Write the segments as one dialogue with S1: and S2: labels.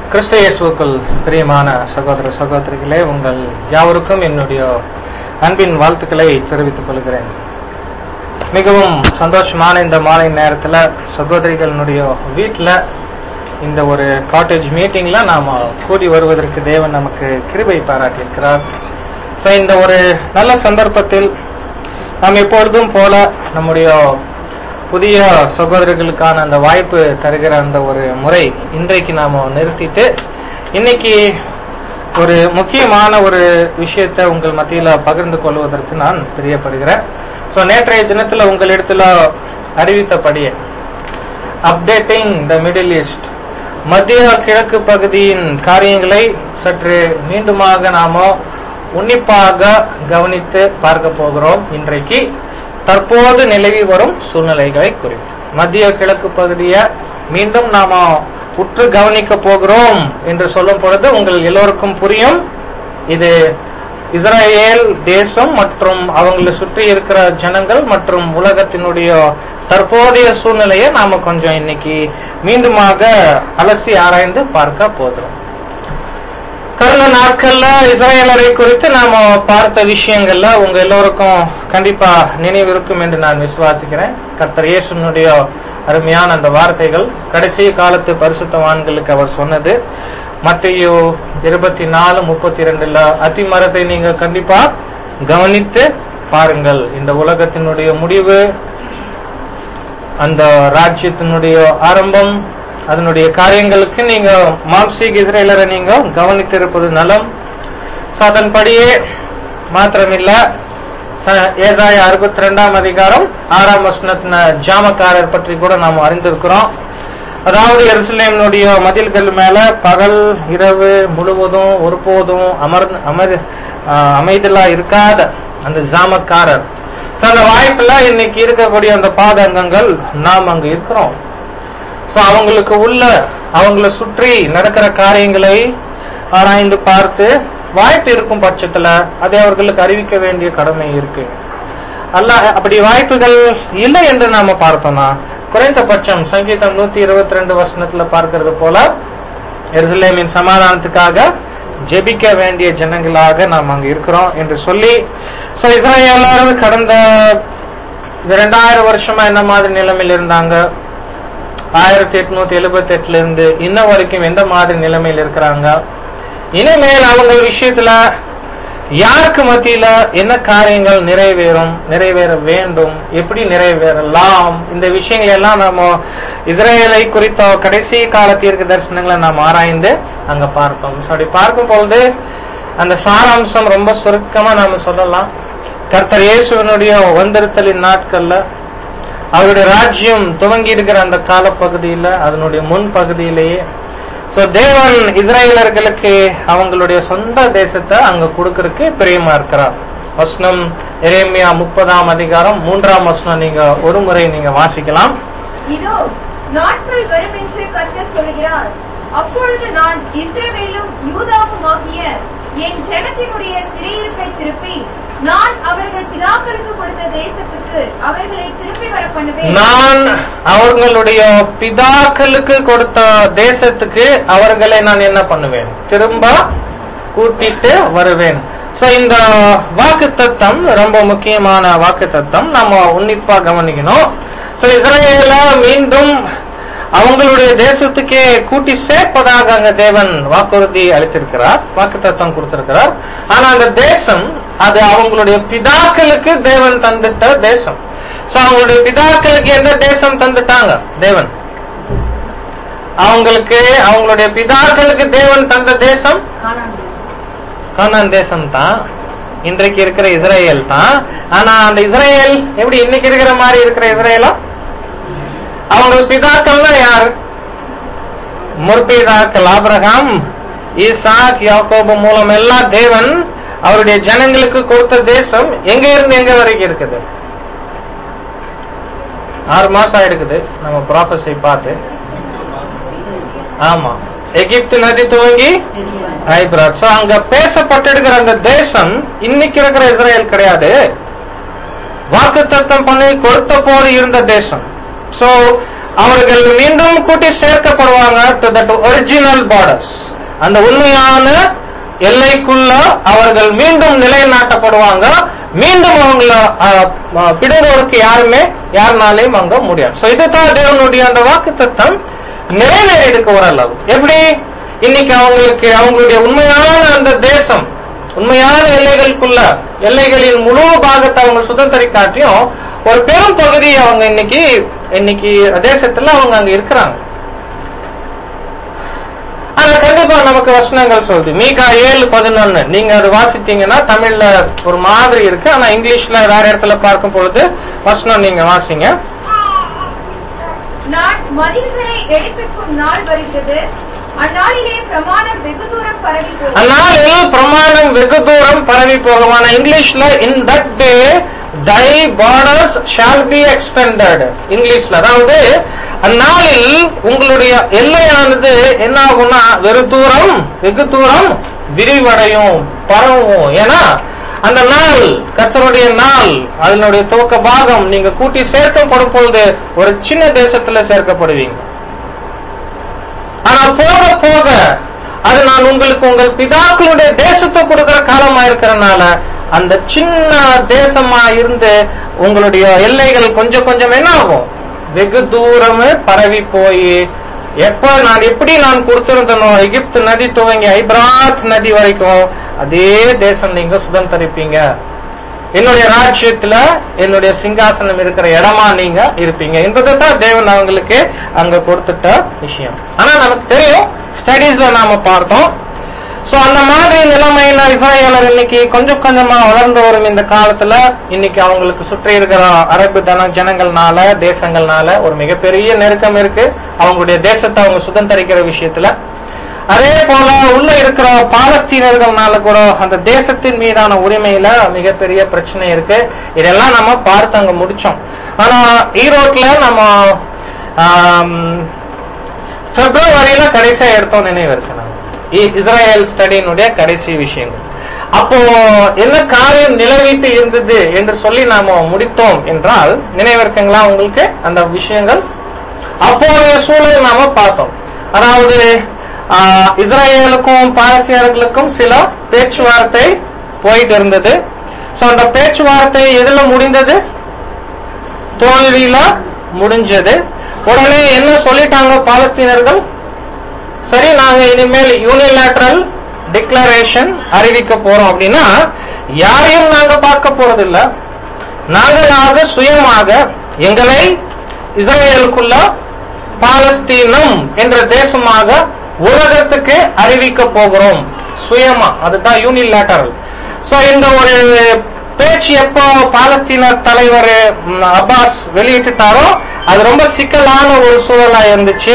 S1: கிறிஸ்து இயேசுவுக்குள் பிரியமான சகோதர சகோதரிகளே உங்கள் யாவருக்கும் என்னுடைய அன்பின் வாழ்த்துக்களை தெரிவித்துக் கொள்கிறேன் மிகவும் சந்தோஷமான இந்த மாலை நேரத்துல சகோதரிகளுடைய வீட்டுல இந்த ஒரு காட்டேஜ் மீட்டிங்ல நாம கூடி வருவதற்கு தேவன் நமக்கு கிருபை பாராட்டியிருக்கிறார் சோ இந்த ஒரு நல்ல சந்தர்ப்பத்தில் நாம் எப்பொழுதும் போல நம்முடைய புதிய சகோதரர்களுக்கான அந்த வாய்ப்பு தருகிற அந்த ஒரு முறை இன்றைக்கு நாம நிறுத்திட்டு இன்னைக்கு ஒரு முக்கியமான ஒரு விஷயத்தை உங்கள் மத்தியில பகிர்ந்து கொள்வதற்கு நான் பிரியப்படுகிறேன் சோ நேற்றைய தினத்துல உங்களிடத்துல அறிவித்தபடியே அப்டேட்டிங் த மிடில் ஈஸ்ட் மத்திய கிழக்கு பகுதியின் காரியங்களை சற்று மீண்டுமாக நாம உன்னிப்பாக கவனித்து பார்க்க போகிறோம் இன்றைக்கு தற்போது நிலவி வரும் சூழ்நிலைகளை குறித்து மத்திய கிழக்கு பகுதியை மீண்டும் நாம உற்று கவனிக்க போகிறோம் என்று சொல்லும் பொழுது உங்கள் எல்லோருக்கும் புரியும் இது இஸ்ரேல் தேசம் மற்றும் அவங்களை சுற்றி இருக்கிற ஜனங்கள் மற்றும் உலகத்தினுடைய தற்போதைய சூழ்நிலையை நாம கொஞ்சம் இன்னைக்கு மீண்டுமாக அலசி ஆராய்ந்து பார்க்க போகிறோம் கடந்த நாட்கள்ல இஸ்ரேலரை குறித்து நாம பார்த்த விஷயங்கள்ல உங்க எல்லோருக்கும் கண்டிப்பா நினைவு இருக்கும் என்று நான் விசுவாசிக்கிறேன் கர்த்தர் இயேசுனுடைய அருமையான அந்த வார்த்தைகள் கடைசி காலத்து பரிசுத்தவான்களுக்கு அவர் சொன்னது மத்தியோ இருபத்தி நாலு முப்பத்தி ரெண்டுல அத்திமரத்தை நீங்க கண்டிப்பா கவனித்து பாருங்கள் இந்த உலகத்தினுடைய முடிவு அந்த ராஜ்யத்தினுடைய ஆரம்பம் அதனுடைய காரியங்களுக்கு நீங்க மாம்சீக் இஸ்ரேலரை நீங்க கவனித்திருப்பது நலம் So, அதன்படியே மாத்திரமில்ல ச- ஏசாயா அறுபத்தி ரெண்டாம் அதிகாரம் ஆறாம் வசனத்தின ஜாமக்காரர் பற்றி கூட நாம் அறிந்திருக்கிறோம் அதாவது எருசலேமினுடைய மதில்கள் மேல பகல் இரவு முழுவதும் ஒருபோதும் அமர் அமர் ஆஹ், அமைதலா இருக்காத அந்த ஜாமக்காரர் So, அந்த வாய்ப்புல இன்னைக்கு இருக்கக்கூடிய அந்த பாதங்கங்கள் நாம் அங்கு இருக்கிறோம் சோ அவங்களுக்கு உள்ள அவங்கள சுற்றி நடக்கிற காரியங்களை ஆராய்ந்து பார்த்து வாய்ப்பு இருக்கும் பட்சத்துல அதை அவர்களுக்கு அறிவிக்க வேண்டிய கடமை இருக்கு அல்ல அப்படி வாய்ப்புகள் இல்லை என்று நாம பார்த்தோம்னா குறைந்தபட்சம் சங்கீதம் நூத்தி இருபத்தி ரெண்டு வசனத்துல பார்க்கிறது போல எருசலேமின் சமாதானத்துக்காக ஜெபிக்க வேண்டிய ஜனங்களாக நாம் அங்க இருக்கிறோம் என்று சொல்லி சோ இஸ்ரேலர் கடந்த இரண்டாயிரம் வருஷமா என்ன மாதிரி நிலைமையில் இருந்தாங்க ஆயிரத்தி எட்நூத்தி எழுபத்தி எட்டுல இருந்து இன்ன வரைக்கும் எந்த மாதிரி நிலைமையில் இருக்கிறாங்க இனிமேல் அவங்க விஷயத்துல யாருக்கு மத்தியில என்ன காரியங்கள் நிறைவேறும் நிறைவேற வேண்டும் எப்படி நிறைவேறலாம் இந்த விஷயங்கள் எல்லாம் நாம இஸ்ரேலை குறித்த கடைசி கால தீர்க்க தரிசனங்களை நாம் ஆராய்ந்து அங்க பார்ப்போம் So, அப்படி பார்க்கும் பொழுது அந்த சாராம்சம் ரொம்ப சுருக்கமா நாம சொல்லலாம் கர்த்தர் இயேசுவனுடைய வந்திருத்தலின் நாட்கள்ல அவருடைய ராஜ்யம் துவங்கி இருக்கிற அந்த காலப்பகுதியில அதனுடைய முன் பகுதியிலேயே சோ தேவன் இஸ்ரேலர்களுக்கு அவங்களுடைய சொந்த தேசத்தை அங்க கொடுக்கறதுக்கு பிரியமா இருக்கிறார் வசனம் எரேமியா முப்பதாம் அதிகாரம் மூன்றாம் வசனம் நீங்க ஒரு முறை நீங்க வாசிக்கலாம்
S2: இதோ நாட்கள் வரும் என்று கர்த்தர் சொல்கிறார் அப்பொழுது நான் இஸ்ரவேலும் யூதாவுமாகிய என் ஜனத்தினுடைய சிறையிருப்பை திருப்பி நான் அவர்கள் பிதாக்களுக்கு கொடுத்த தேசத்துக்கு அவர்களை திருப்பி வர பண்ணுவேன்
S1: நான் அவர்களுடைய பிதாக்களுக்கு கொடுத்த தேசத்துக்கு அவர்களை நான் என்ன பண்ணுவேன் திரும்ப கூட்டிட்டு வருவேன் சோ இந்த வாக்கு தத்தம் ரொம்ப முக்கியமான வாக்கு தத்தம் நம்ம உன்னிப்பா கவனிக்கணும் சோ இஸ்ரேல மீண்டும் அவங்களுடைய தேசத்துக்கே கூட்டி சேர்ப்பதாக அங்க தேவன் வாக்குறுதி அளித்திருக்கிறார் வாக்கு தத்துவம் கொடுத்திருக்கிறார் ஆனா அந்த தேசம் அது அவங்களுடைய பிதாக்களுக்கு தேவன் தந்துட்ட தேசம் சோ அவங்களுடைய பிதாக்களுக்கு எந்த தேசம் தந்துட்டாங்க தேவன் அவங்களுக்கு அவங்களுடைய பிதாக்களுக்கு தேவன் தந்த தேசம் கானான் தேசம் தான் இன்றைக்கு இருக்கிற இஸ்ரேல் தான் ஆனா அந்த இஸ்ரேல் எப்படி இன்னைக்கு இருக்கிற மாதிரி இருக்கிற இஸ்ரேலா அவங்க பிதாக்கள்னா யாரு முற்பிதாக்கள் ஆபிரகாம் ஈசாக் யாக்கோபு மூலம் எல்லாம் தேவன் அவருடைய ஜனங்களுக்கு கொடுத்த தேசம் எங்க இருந்து எங்க வரைக்கும் இருக்குது ஆறு மாசம் ஆயிடுக்குது நம்ம ப்ராஃபஸை பார்த்து ஆமா எகிப்து நதி துவங்கி ஐப்ராட் சோ அங்க பேசப்பட்டிருக்கிற அந்த தேசம் இன்னைக்கு இருக்கிற இஸ்ரேல் கிடையாது வாக்குத்தத்தம் பண்ணி கொடுத்த போது இருந்த தேசம் சோ அவர்கள் மீண்டும் கூட்டி சேர்க்கப்படுவாங்க டு தட் ஒரிஜினல் பார்டர்ஸ் அந்த உண்மையான எல்லைக்குள்ள அவர்கள் மீண்டும் நிலைநாட்டப்படுவாங்க மீண்டும் அவங்கள அஹ், அஹ், பிடுங்குவதற்கு யாருமே யாருனாலையும் அங்க முடியாது சோ இதுதான் தேவனுடைய அந்த வாக்கு தத்தம் நிறைவேறிடுக்கு ஓரளவு எப்படி இன்னைக்கு அவங்களுக்கு அவங்களுடைய உண்மையான அந்த தேசம் உண்மையான எல்லைகளுக்குள்ள எல்லைகளின் முழு பாகத்தை அவங்க சுதந்திரிக்காட்டியும் ஒரு பெரும் பகுதி அவங்க இன்னைக்கு இன்னைக்கு தேசத்துல அவங்க அங்க இருக்கிறாங்க ஆனா கண்டிப்பா நமக்கு வசனங்கள் சொல்லுது மீகா ஏழு பதினொன்னு நீங்க அது வாசித்தீங்கன்னா தமிழ்ல ஒரு மாதிரி இருக்கு ஆனா இங்கிலீஷ்ல வேற இடத்துல பார்க்கும் பொழுது வசனம் நீங்க வாசிங்க
S2: நான் மதில்களை எடுப்பிக்கும் நாள் வருகிறது அந்நாளிலே பிரமாணம் வெகு தூரம் பரவி போகும்
S1: அந்நாளில் பிரமாணம் வெகு தூரம் பரவி போகும் ஆனா இங்கிலீஷ்ல in that day thy borders shall be extended இங்கிலீஷ்ல அதாவது அந்நாளில் உங்களுடைய எல்லையானது என்ன ஆகும்னா வெகு தூரம் வெகு தூரம் விரிவடையும் பரவும் ஏன்னா அந்த நாள் கர்த்தருடைய நாள் அதனுடைய துவக்க பாகம் நீங்க கூட்டி சேர்க்கப்படும் பொழுது ஒரு சின்ன தேசத்துல சேர்க்கப்படுவீங்க ஆனா போக போக அது நான் உங்களுக்கு உங்கள் பிதாக்களுடைய தேசத்தை கொடுக்கிற காலமா இருக்கிறனால அந்த சின்ன தேசமா இருந்து உங்களுடைய எல்லைகள் கொஞ்சம் கொஞ்சம் என்ன ஆகும் வெகு தூரமே பரவி போய் எப்ப நான் எப்படி நான் கொடுத்திருந்தனோ எகிப்து நதி துவங்கி ஐப்ராத் நதி வரைக்கும் அதே தேசம் நீங்க சுதந்திரிப்பீங்க என்னுடைய ராஜ்யத்துல என்னுடைய சிங்காசனம் இருக்கிற இடமா நீங்க இருப்பீங்க என்பதுதான் தேவன் அவங்களுக்கு அங்க கொடுத்துட்ட விஷயம் ஆனா நமக்கு தெரியும் ஸ்டடீஸ்ல நாம பார்த்தோம் சோ அந்த மாதிரி நிலைமையில இஸ்ராயலர் இன்னைக்கு கொஞ்சம் கொஞ்சமா வளர்ந்து வரும் இந்த காலத்துல இன்னைக்கு அவங்களுக்கு சுற்றி இருக்கிற அரபு தன ஜனங்கள்னால தேசங்கள்னால ஒரு மிகப்பெரிய நெருக்கம் இருக்கு அவங்களுடைய தேசத்தை அவங்க சுதந்திரிக்கிற விஷயத்துல அதே போல உள்ள இருக்கிற பாலஸ்தீனர்கள்னால கூட அந்த தேசத்தின் மீதான உரிமையில மிகப்பெரிய பிரச்சனை இருக்கு இதெல்லாம் நம்ம பார்த்து அங்க முடிச்சோம் ஆனா ஈரோட்ல நம்ம ஆம், பிப்ரவரியில கடைசியா எடுத்தோம் நினைவு இருக்கு நம்ம. இ- இஸ்ரேல் ஸ்டடியினுடைய கடைசி விஷயங்கள் அப்போ என்ன காரியம் நிலவிட்டு இருந்தது என்று சொல்லி நாம முடித்தோம் என்றால் நினைவு இருக்குங்களா உங்களுக்கு அந்த விஷயங்கள் அப்போதைய சூழல் நாம பார்த்தோம் அதாவது ஆஹ், இஸ்ரேலுக்கும் பாரசீகர்களுக்கும் சில பேச்சுவார்த்தை போயிட்டு இருந்தது சோ அந்த பேச்சுவார்த்தை எதுல முடிந்தது தோல்வியில முடிஞ்சது உடனே என்ன சொல்லிட்டாங்க பாலஸ்தீனர்கள் சரி நாங்க இனிமேல் யூனிலேட்டரல் டிக்ளரேஷன் அறிவிக்க போறோம் அப்படின்னா யாரையும் நாங்க பார்க்க போறதில்ல நாங்களாக சுயமாக எங்களை இஸ்ரேலுக்குள்ள பாலஸ்தீனம் என்ற தேசமாக உலகத்துக்கு அறிவிக்க போகிறோம் சுயமா அதுதான் யூனிலேட்டரல் சோ இந்த ஒரு பேச்சு எப்போ பாலஸ்தீன தலைவர் ம், அப்பாஸ் வெளியிட்டுட்டாரோ அது ரொம்ப சிக்கலான ஒரு சூழலா இருந்துச்சு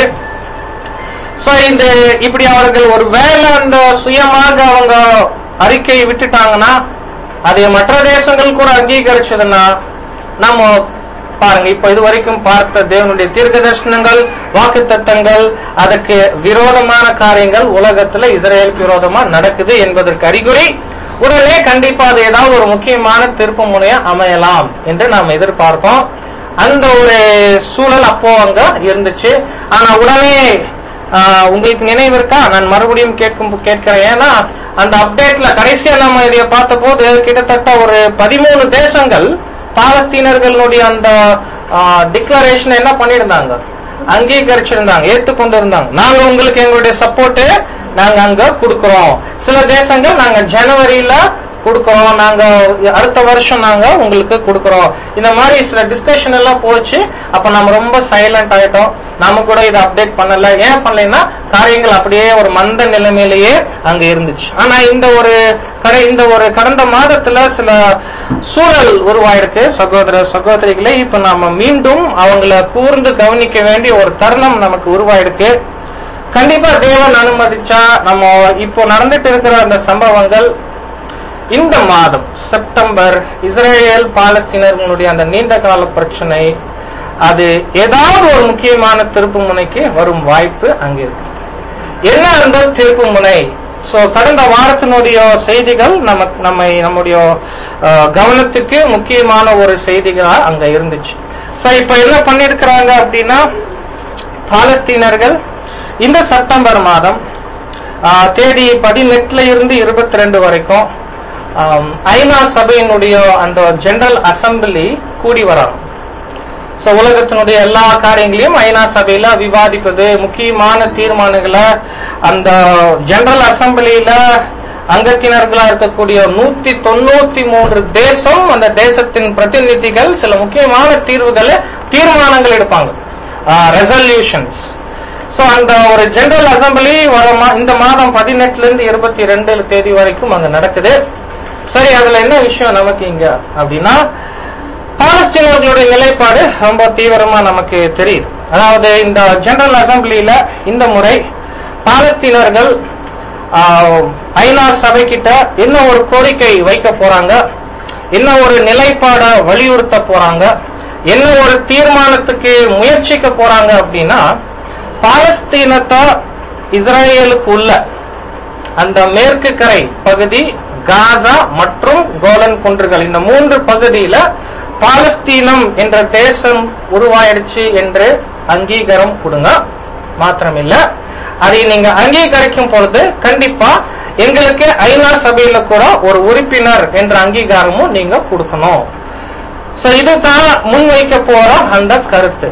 S1: சோ இந்த இப்படி அவர்கள் ஒரு வேலை அந்த சுயமாக அவங்க அறிக்கை விட்டுட்டாங்கன்னா அதை மற்ற தேசங்கள் கூட அங்கீகரிச்சதுன்னா நம்ம பாருங்க இப்ப இது வரைக்கும் பார்த்த தேவனுடைய தீர்க்க தரிசனங்கள் வாக்கு தத்தங்கள் அதற்கு விரோதமான காரியங்கள் உலகத்துல இஸ்ரேலுக்கு விரோதமா நடக்குது என்பதற்கு அறிகுறி உடனே கண்டிப்பா அது ஏதாவது ஒரு முக்கியமான திருப்பு முனையா அமையலாம் என்று நாம் எதிர்பார்த்தோம் அந்த ஒரு சூழல் அப்போ அங்க இருந்துச்சு ஆனா உடனே ஆஹ், உங்களுக்கு நினைவு இருக்கா நான் மறுபடியும் கேட்கும் கேட்கிறேன் ஏன்னா அந்த அப்டேட்ல கடைசியா நம்ம இதை பார்த்த போது கிட்டத்தட்ட ஒரு பதிமூணு தேசங்கள் பாலஸ்தீனர்களுடைய அந்த டிக்ளரேஷன் என்ன பண்ணிருந்தாங்க அங்கீகரிச்சிருந்தாங்க ஏத்துக்கொண்டு இருந்தாங்க நாங்க உங்களுக்கு எங்களுடைய சப்போர்ட் நாங்க அங்க கொடுக்கிறோம் சில தேசங்கள் நாங்க ஜனவரியில கொடுக்கிறோம் நாங்க அடுத்த வருஷம் நாங்க உங்களுக்கு கொடுக்கிறோம் இந்த மாதிரி சில டிஸ்கஷன் எல்லாம் போச்சு அப்ப நம்ம ரொம்ப சைலண்ட் ஆயிட்டோம் நாம கூட இதை அப்டேட் பண்ணல ஏன் பண்ணலைன்னா காரியங்கள் அப்படியே ஒரு மந்த நிலைமையிலேயே அங்க இருந்துச்சு ஆனா இந்த ஒரு கடை இந்த ஒரு கடந்த மாதத்துல சில சூழல் உருவாயிருக்கு சகோதர சகோதரிகளே இப்ப நாம மீண்டும் அவங்கள கூர்ந்து கவனிக்க வேண்டிய ஒரு தருணம் நமக்கு உருவாயிருக்கு கண்டிப்பா தேவன் அனுமதிச்சா நம்ம இப்போ நடந்துட்டு இருக்கிற அந்த சம்பவங்கள் இந்த மாதம் செப்டம்பர் இஸ்ரேல் பாலஸ்தீனர்களுடைய அந்த நீண்ட கால பிரச்சனை அது ஏதாவது ஒரு முக்கியமான திருப்பு முனைக்கு வரும் வாய்ப்பு அங்க இருக்கு என்ன அந்த திருப்பு முனை சோ கடந்த வாரத்தினுடைய செய்திகள் நமக்கு நம்மை நம்முடைய அஹ், கவனத்துக்கு முக்கியமான ஒரு செய்திகளா அங்க இருந்துச்சு சோ இப்ப என்ன பண்ணிருக்கிறாங்க அப்படின்னா பாலஸ்தீனர்கள் இந்த செப்டம்பர் மாதம் ஆ, தேதி பதினெட்டுல இருந்து இருபத்தி ரெண்டு வரைக்கும் ஆம், ஐநா சபையினுடைய அந்த ஜெனரல் அசம்பிளி கூடி வராங்க சோ உலகத்தினுடைய எல்லா காரியங்களையும் ஐநா சபையில விவாதிப்பது முக்கியமான தீர்மானங்களை அந்த ஜெனரல் அசம்பிளியில அங்கத்தினர்களா இருக்கக்கூடிய நூத்தி தொண்ணூத்தி மூன்று தேசம் அந்த தேசத்தின் பிரதிநிதிகள் சில முக்கியமான தீர்வுகளை தீர்மானங்கள் எடுப்பாங்க ரெசல்யூஷன்ஸ் சோ அந்த ஒரு ஜெனரல் அசம்பிளி வர மா- இந்த மாதம் பதினெட்டுல இருந்து இருபத்தி ரெண்டு தேதி வரைக்கும் அங்க நடக்குது சரி அதுல என்ன விஷயம் நமக்கு இங்க அப்படின்னா பாலஸ்தீனர்களுடைய நிலைப்பாடு ரொம்ப தீவிரமா நமக்கு தெரியுது அதாவது இந்த ஜெனரல் அசம்பிளியில இந்த முறை பாலஸ்தீனர்கள் ஆஹ், ஐநா சபை கிட்ட என்ன ஒரு கோரிக்கை வைக்க போறாங்க என்ன ஒரு நிலைப்பாட வலியுறுத்த போறாங்க என்ன ஒரு தீர்மானத்துக்கு முயற்சிக்க போறாங்க அப்படின்னா பாலஸ்தீனத்தை இஸ்ரேலுக்கு உள்ள அந்த மேற்கு கரை பகுதி காசா மற்றும் கோலன் குன்றுகள் இந்த மூன்று பகுதியில பாலஸ்தீனம் என்ற தேசம் உருவாயிடுச்சு என்று அங்கீகாரம் கொடுங்க மாத்திரமில்ல அதை நீங்க அங்கீகரிக்கும் பொழுது கண்டிப்பா எங்களுக்கு ஐநா சபையில கூட ஒரு உறுப்பினர் என்ற அங்கீகாரமும் நீங்க கொடுக்கணும் சோ இதுதான் முன்வைக்க போற அந்த கருத்து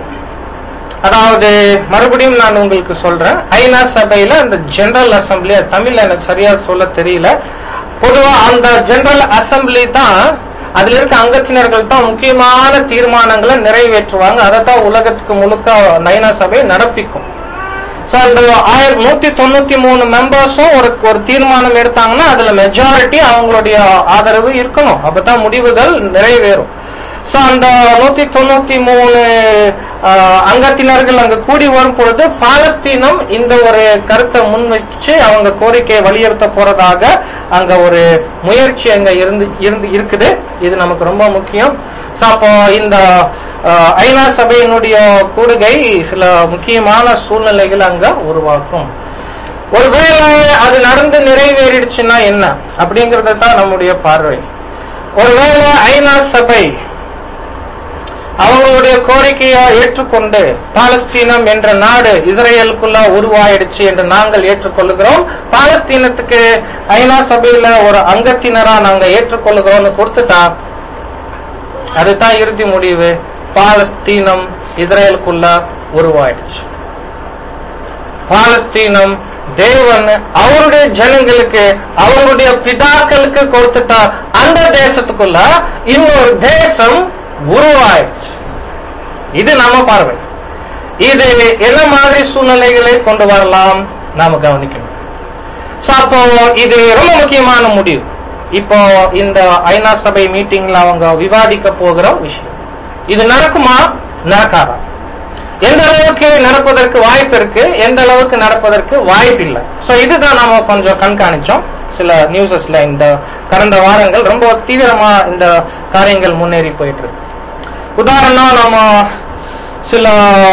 S1: அதாவது மறுபடியும் நான் உங்களுக்கு சொல்றேன் ஐநா சபையில அந்த ஜெனரல் அசம்பிளி அது தமிழ்ல எனக்கு சரியா சொல்ல தெரியல பொதுவா அந்த ஜெனரல் அசம்பிளி தான் அதுல இருக்க அங்கத்தினர்கள் தான் முக்கியமான தீர்மானங்களை நிறைவேற்றுவாங்க அதை தான் உலகத்துக்கு முழுக்க அந்த ஐநா சபை நடப்பிக்கும் சோ அந்த ஆயிரத்தி நூத்தி தொண்ணூத்தி மூணு மெம்பர்ஸும் ஒரு ஒரு தீர்மானம் எடுத்தாங்கன்னா அதுல மெஜாரிட்டி அவங்களுடைய ஆதரவு இருக்கணும் அப்பதான் முடிவுகள் நிறைவேறும் சோ அந்த நூத்தி தொண்ணூத்தி மூணு ஆஹ், அங்கத்தினர்கள் அங்க கூடி வரும் பொழுது பாலஸ்தீனம் இந்த ஒரு கருத்தை முன்வச்சு அவங்க கோரிக்கையை வலியுறுத்த போறதாக அங்க ஒரு முயற்சி அங்க இருந்து இருந்து இருக்குது இது நமக்கு ரொம்ப முக்கியம் சோ அப்போ இந்த ஆஹ், ஐநா சபையினுடைய கூடுகை சில முக்கியமான சூழ்நிலைகள் அங்க உருவாக்கும் ஒருவேளை அது நடந்து நிறைவேறிடுச்சுன்னா என்ன அப்படிங்கறது தான் நம்முடைய பார்வை ஒருவேளை ஐநா சபை அவங்களுடைய கோரிக்கையை ஏற்றுக்கொண்டு பாலஸ்தீனம் என்ற நாடு இஸ்ரேலுக்குள்ள உருவாயிடுச்சு என்று நாங்கள் ஏற்றுக்கொள்ளுகிறோம் பாலஸ்தீனத்துக்கு ஐநா சபையில ஒரு அங்கத்தினரா நாங்க ஏற்றுக்கொள்ளுகிறோம்னு கொடுத்துட்டா அதுதான் இறுதி முடிவு பாலஸ்தீனம் இஸ்ரேலுக்குள்ள உருவாயிடுச்சு பாலஸ்தீனம் தேவன் அவருடைய ஜனங்களுக்கு அவருடைய பிதாக்களுக்கு கொடுத்துட்ட அந்த தேசத்துக்குள்ள இன்னொரு தேசம் உருவாயிடுச்சு இது நம்ம பார்வை இது என்ன மாதிரி சூழ்நிலைகளை கொண்டு வரலாம் நாம கவனிக்கணும் So, அப்போ இது ரொம்ப முக்கியமான முடிவு இப்போ இந்த ஐநா சபை மீட்டிங்ல அவங்க விவாதிக்க போகிற விஷயம் இது நடக்குமா நடக்காதா எந்த அளவுக்கு நடப்பதற்கு வாய்ப்பு இருக்கு எந்த அளவுக்கு நடப்பதற்கு வாய்ப்பு இல்லை சோ இதுதான் நாம கொஞ்சம் கண்காணிச்சோம் சில நியூஸஸ்ல இந்த கடந்த வாரங்கள் ரொம்ப தீவிரமா இந்த காரியங்கள் முன்னேறி போயிட்டு இருக்கு உதாரணம் நம்ம சில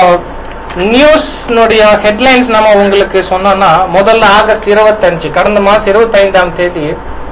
S1: நியூஸ்னுடைய ஹெட்லைன்ஸ் நம்ம உங்களுக்கு சொன்னோம்னா முதல்ல ஆகஸ்ட் இருபத்தஞ்சு கடந்த மாசம் இருபத்தி ஐந்தாம் தேதி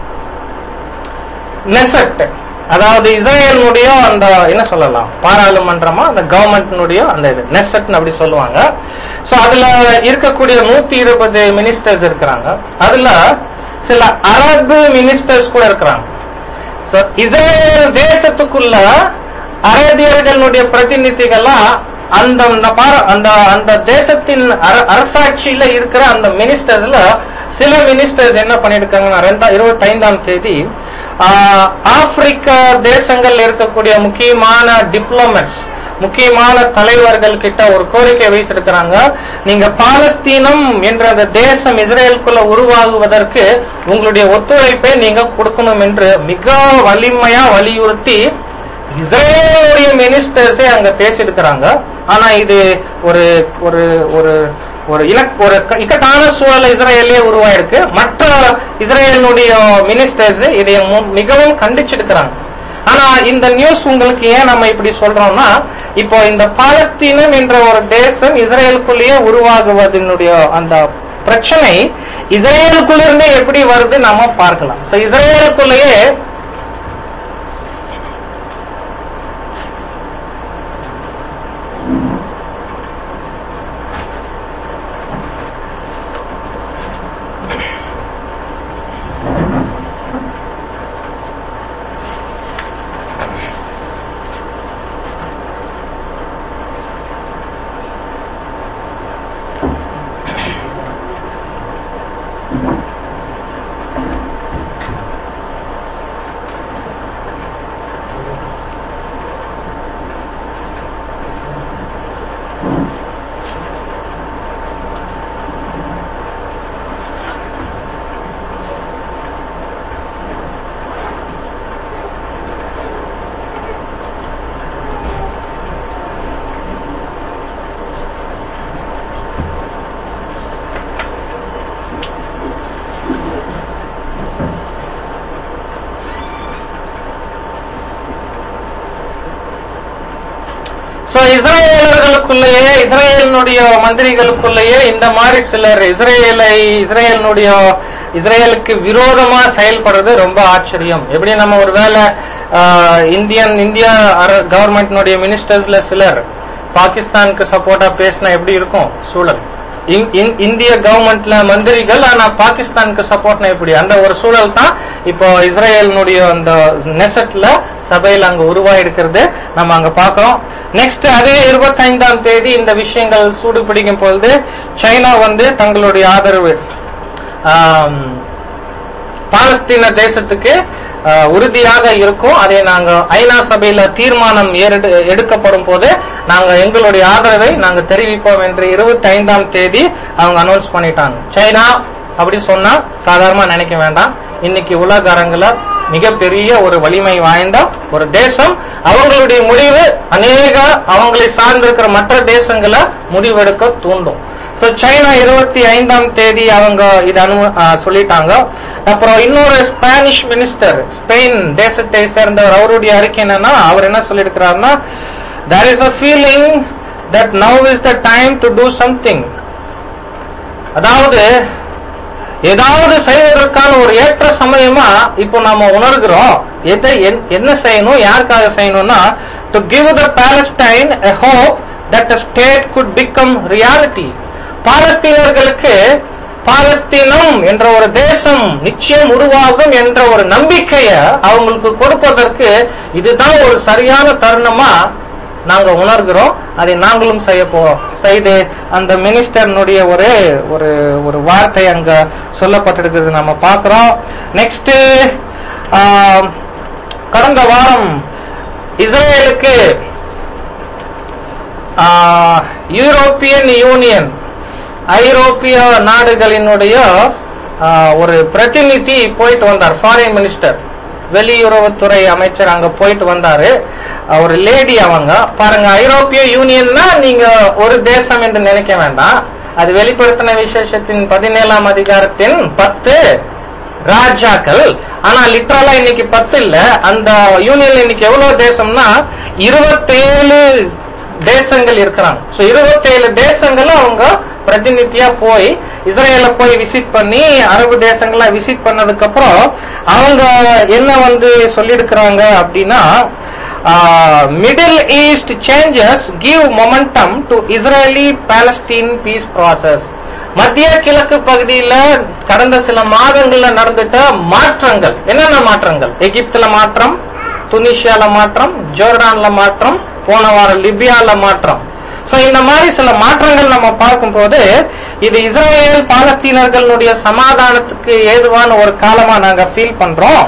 S1: நெசட் அதாவது இஸ்ரேலுடைய அந்த என்ன சொல்லலாம் பாராளுமன்றமா அந்த கவர்மெண்ட்னுடைய அந்த இது நெசட் அப்படி சொல்லுவாங்க சோ அதுல இருக்கக்கூடிய நூத்தி இருபது மினிஸ்டர்ஸ் இருக்கிறாங்க அதுல சில அரபு மினிஸ்டர்ஸ் கூட இருக்கிறாங்க So, இஸ்ரேல் தேசத்துக்குள்ள அரேபியர்களுடைய பிரதிநிதிகள்லாம் அந்த அந்த பார- அந்த அந்த தேசத்தின் அர- அரசாட்சியில இருக்கிற அந்த மினிஸ்டர்ஸ்ல சில மினிஸ்டர்ஸ் என்ன பண்ணிருக்காங்கன்னா ரெண்டா இருபத்தி ஐந்தாம் தேதி ஆஹ், ஆப்பிரிக்க தேசங்கள்ல இருக்கக்கூடிய முக்கியமான டிப்ளமேட்ஸ் முக்கியமான தலைவர்கள் கிட்ட ஒரு கோரிக்கை வைத்திருக்கிறாங்க நீங்க பாலஸ்தீனம் என்ற அந்த தேசம் இஸ்ரேலுக்குள்ள உருவாகுவதற்கு உங்களுடைய ஒத்துழைப்பை நீங்க கொடுக்கணும் என்று மிக வலிமையா வலியுறுத்தி இஸ்ரேலுடைய மினிஸ்டர்ஸே அங்க பேசியிருக்கிறாங்க ஆனா இது ஒரு ஒரு ஒரு ஒரு இலக் ஒரு க- இக்கட்டான சூழல் இஸ்ரேலே உருவாயிருக்கு மற்ற இஸ்ரேலுடைய மினிஸ்டர்ஸ் இதை மு- மிகவும் கண்டிச்சிருக்கிறாங்க ஆனா இந்த நியூஸ் உங்களுக்கு ஏன் நம்ம இப்படி சொல்றோம்னா இப்போ இந்த பாலஸ்தீனம் என்ற ஒரு தேசம் இஸ்ரேலுக்குள்ளேயே உருவாகுவதனுடைய அந்த பிரச்சனை இஸ்ரேலுக்குள்ள இருந்தே எப்படி வருது நாம பார்க்கலாம் So, இஸ்ரேலுக்குள்ளேயே சோ இஸ்ரேலர்களுக்குள்ளேயே இஸ்ரேலினுடைய மந்திரிகளுக்குள்ளேயே இந்த மாதிரி சிலர் இஸ்ரேலை இஸ்ரேலினுடைய இஸ்ரேலுக்கு விரோதமா செயல்படுறது ரொம்ப ஆச்சரியம் எப்படி நம்ம ஒருவேளை ஆஹ், இந்தியன் இந்தியா கவர்மெண்ட்னுடைய மினிஸ்டர்ஸ்ல சிலர் பாகிஸ்தானுக்கு சப்போர்ட்டா பேசினா எப்படி இருக்கும் சூழல் இந்- இந்- இந்திய கவர்மெண்ட்ல மந்திரிகள் ஆனா பாகிஸ்தானுக்கு சப்போர்ட்னா எப்படி அந்த ஒரு சூழல் தான் இப்போ இஸ்ரேலினுடைய அந்த நெசட்ல சபையில் அங்க உருவாயிருக்கிறது நம்ம அங்க பாக்குறோம் நெக்ஸ்ட் அதே இருபத்தைந்தாம் தேதி இந்த விஷயங்கள் சூடு பிடிக்கும் பொழுது சைனா வந்து தங்களுடைய ஆதரவு ஆம், பாலஸ்தீன தேசத்துக்கு அஹ், உறுதியாக இருக்கும் அதை நாங்க ஐநா சபையில தீர்மானம் ஏறெடு- எடுக்கப்படும் போது நாங்க எங்களுடைய ஆதரவை நாங்க தெரிவிப்போம் என்று இருபத்தி ஐந்தாம் தேதி அவங்க அனௌன்ஸ் பண்ணிட்டாங்க சைனா அப்படி சொன்னா சாதாரணமா நினைக்க வேண்டாம் இன்னைக்கு உலக அரங்குல மிகப்பெரிய ஒரு வலிமை வாய்ந்த ஒரு தேசம் அவங்களுடைய முடிவு அநேக அவங்களை சார்ந்திருக்கிற மற்ற தேசங்களை முடிவெடுக்க தூண்டும் சோ சைனா இருபத்தி ஐந்தாம் தேதி அவங்க இது அனு ஆ, சொல்லிட்டாங்க அப்புறம் இன்னொரு ஸ்பானிஷ் மினிஸ்டர் ஸ்பெயின் தேசத்தை சேர்ந்தவர் அவருடைய அறிக்கை என்னன்னா அவர் என்ன சொல்லியிருக்கிறாருன்னா there is a feeling that now is the time to do something அதாவது ஏதாவது செய்வதற்கான ஒரு ஏற்ற சமயமா இப்போ நாம உணர்கிறோம் எதை என்- என்ன செய்யணும் யாருக்காக செய்யணும்னா to give the Palestine a hope that the state could become reality பாலஸ்தீனர்களுக்கு பாலஸ்தீனம் என்ற ஒரு தேசம் நிச்சயம் உருவாகும் என்ற ஒரு நம்பிக்கைய அவங்களுக்கு கொடுப்பதற்கு இதுதான் ஒரு சரியான தருணமா நாங்க உணர்கிறோம் அதை நாங்களும் செய்ய போறோம் செய்து அந்த மினிஸ்டர்னுடைய ஒரு ஒரு ஒரு வார்த்தை அங்க சொல்லப்பட்டிருக்கிறது நம்ம பார்க்கிறோம் நெக்ஸ்ட் கடந்த வாரம் இஸ்ரேலுக்கு ஆஹ், யூரோப்பியன் யூனியன் ஐரோப்பிய நாடுகளினுடைய ஆஹ், ஒரு பிரதிநிதி போயிட்டு வந்தார் ஃபாரின் மினிஸ்டர் வெளியுறவுத்துறை அமைச்சர் அங்க போயிட்டு வந்தாரு அஹ், ஒரு லேடி அவங்க பாருங்க ஐரோப்பிய யூனியன்னா நீங்க ஒரு தேசம் என்று நினைக்க வேண்டாம் அது வெளிப்படுத்தின விசேஷத்தின் பதினேழாம் அதிகாரத்தின் பத்து ராஜாக்கள் ஆனா லிட்டரலா இன்னைக்கு பத்து இல்ல அந்த யூனியன்ல இன்னைக்கு எவ்வளவு தேசம்னா இருபத்தேழு தேசங்கள் இருக்கிறாங்க சோ இருபத்தேழு தேசங்களும் அவங்க பிரதிநிதியா போய் இஸ்ரேல போய் விசிட் பண்ணி அரபு தேசங்களை விசிட் பண்ணதுக்கு அப்புறம் அவங்க என்ன வந்து சொல்லியிருக்கிறாங்க அப்படின்னா Middle East changes give momentum to Israeli Palestine peace process மத்திய கிழக்கு பகுதியில கடந்த சில மாதங்கள்ல நடந்துட்ட மாற்றங்கள் என்னென்ன மாற்றங்கள் எகிப்துல மாற்றம் துனிஷியால மாற்றம் ஜோர்டான்ல மாற்றம் போன வாரம் லிபியால மாற்றம் சோ இந்த மாதிரி சில மாற்றங்கள் நம்ம பார்க்கும்போது இது இஸ்ரேல் பாலஸ்தீனர்களுடைய சமாதானத்துக்கு ஏதுவான ஒரு காலமா நாங்க ஃபீல் பண்றோம்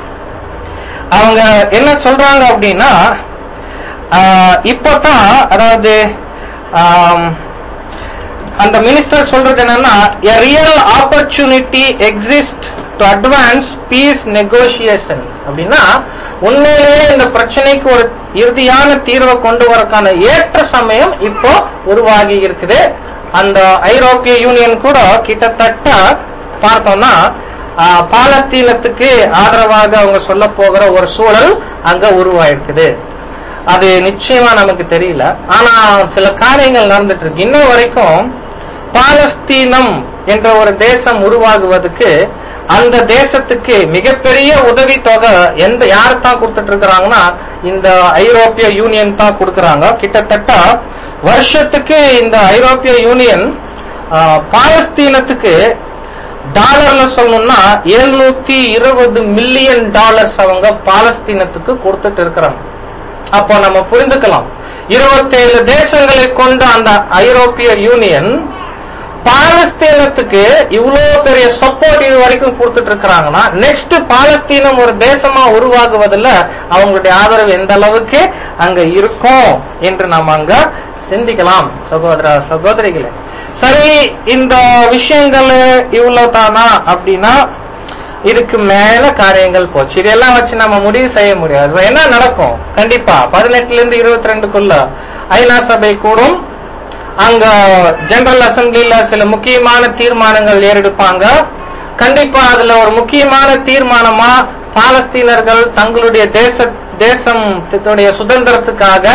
S1: அவங்க என்ன சொல்றாங்க அப்படின்னா ஆஹ், இப்பதான் அதாவது ஆம், அந்த மினிஸ்டர் சொல்றது என்னன்னா a real opportunity exists to advance peace negotiation அப்படின்னா உண்மையிலேயே இந்த பிரச்சனைக்கு ஒரு இறுதியான தீர்வை கொண்டு வரக்கான ஏற்ற சமயம் இப்போ உருவாகி இருக்குது அந்த ஐரோப்பிய யூனியன் கூட கிட்டத்தட்ட பார்த்தோம்னா ஆஹ், பாலஸ்தீனத்துக்கு ஆதரவாக அவங்க சொல்ல போகிற ஒரு சூழல் அங்க உருவாயிருக்குது அது நிச்சயமா நமக்கு தெரியல ஆனா சில காரியங்கள் நடந்துட்டு இருக்கு இன்ன வரைக்கும் பாலஸ்தீனம் என்ற ஒரு தேசம் உருவாகுவதற்கு அந்த தேசத்துக்கு மிகப்பெரிய உதவி தொகை எந்த யாரு தான் கொடுத்துட்டு இருக்கிறாங்கன்னா இந்த ஐரோப்பிய யூனியன் தான் கொடுக்கறாங்க கிட்டத்தட்ட வருஷத்துக்கு இந்த ஐரோப்பிய யூனியன் ஆஹ், பாலஸ்தீனத்துக்கு டாலர்ல சொல்லணும்னா எழுநூத்தி இருபது மில்லியன் டாலர்ஸ் அவங்க பாலஸ்தீனத்துக்கு கொடுத்துட்டு இருக்கிறாங்க அப்போ நம்ம புரிந்துக்கலாம் இருபத்தேழு தேசங்களை கொண்ட அந்த ஐரோப்பிய யூனியன் பாலஸ்தீனத்துக்கு இவ்வளவு பெரிய சப்போர்ட் இது வரைக்கும் கொடுத்துட்டு இருக்கிறாங்கன்னா நெக்ஸ்ட் பாலஸ்தீனம் ஒரு தேசமா உருவாகுவதில் அவங்களுடைய ஆதரவு எந்த அளவுக்கு அங்க இருக்கும் என்று நாம் அங்க சிந்திக்கலாம் சகோதர சகோதரிகளே சரி இந்த விஷயங்கள் இவ்வளவு தானா அப்படின்னா இதுக்கு மேல காரியங்கள் போச்சு இதெல்லாம் வச்சு நம்ம முடிவு செய்ய முடியாது So, என்ன நடக்கும் கண்டிப்பா பதினெட்டுல இருந்து இருபத்தி ரெண்டுக்குள்ள ஐநா சபை கூடும் அங்க ஜெனரல் அசம்பிளில சில முக்கியமான தீர்மானங்கள் ஏறெடுப்பாங்க கண்டிப்பா அதுல ஒரு முக்கியமான தீர்மானமா பாலஸ்தீனர்கள் தங்களுடைய தேச தேசம் சுதந்திரத்துக்காக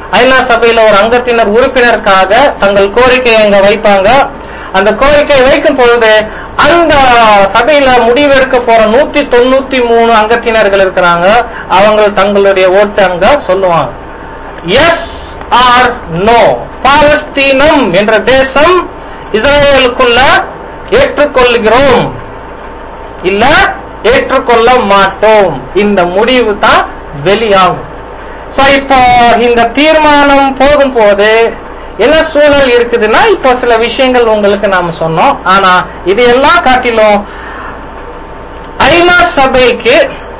S1: ஐநா சபையில ஒரு அங்கத்தினர் உறுப்பினருக்காக தங்கள் கோரிக்கையை அங்க வைப்பாங்க அந்த கோரிக்கை வைக்கும் பொழுது அந்த சபையில முடிவெடுக்க போற நூத்தி தொண்ணூத்தி மூணு அங்கத்தினர்கள் இருக்கிறாங்க அவங்க தங்களுடைய ஓட்டு அங்க சொல்லுவாங்க எஸ் ஆர் நோ பாலஸ்தீனம் என்ற தேசம் இஸ்ரேலுக்குள்ள ஏற்றுக்கொள்கிறோம் இல்ல ஏற்றுக்கொள்ள மாட்டோம் இந்த முடிவு தான் வெளியாகும் சோ இப்போ இந்த தீர்மானம் போகும்போது என்ன சூழல் இருக்குதுன்னா இப்போ சில விஷயங்கள் உங்களுக்கு நாம சொன்னோம் ஆனா இது எல்லாம் காட்டிலும் ஐநா சபைக்கு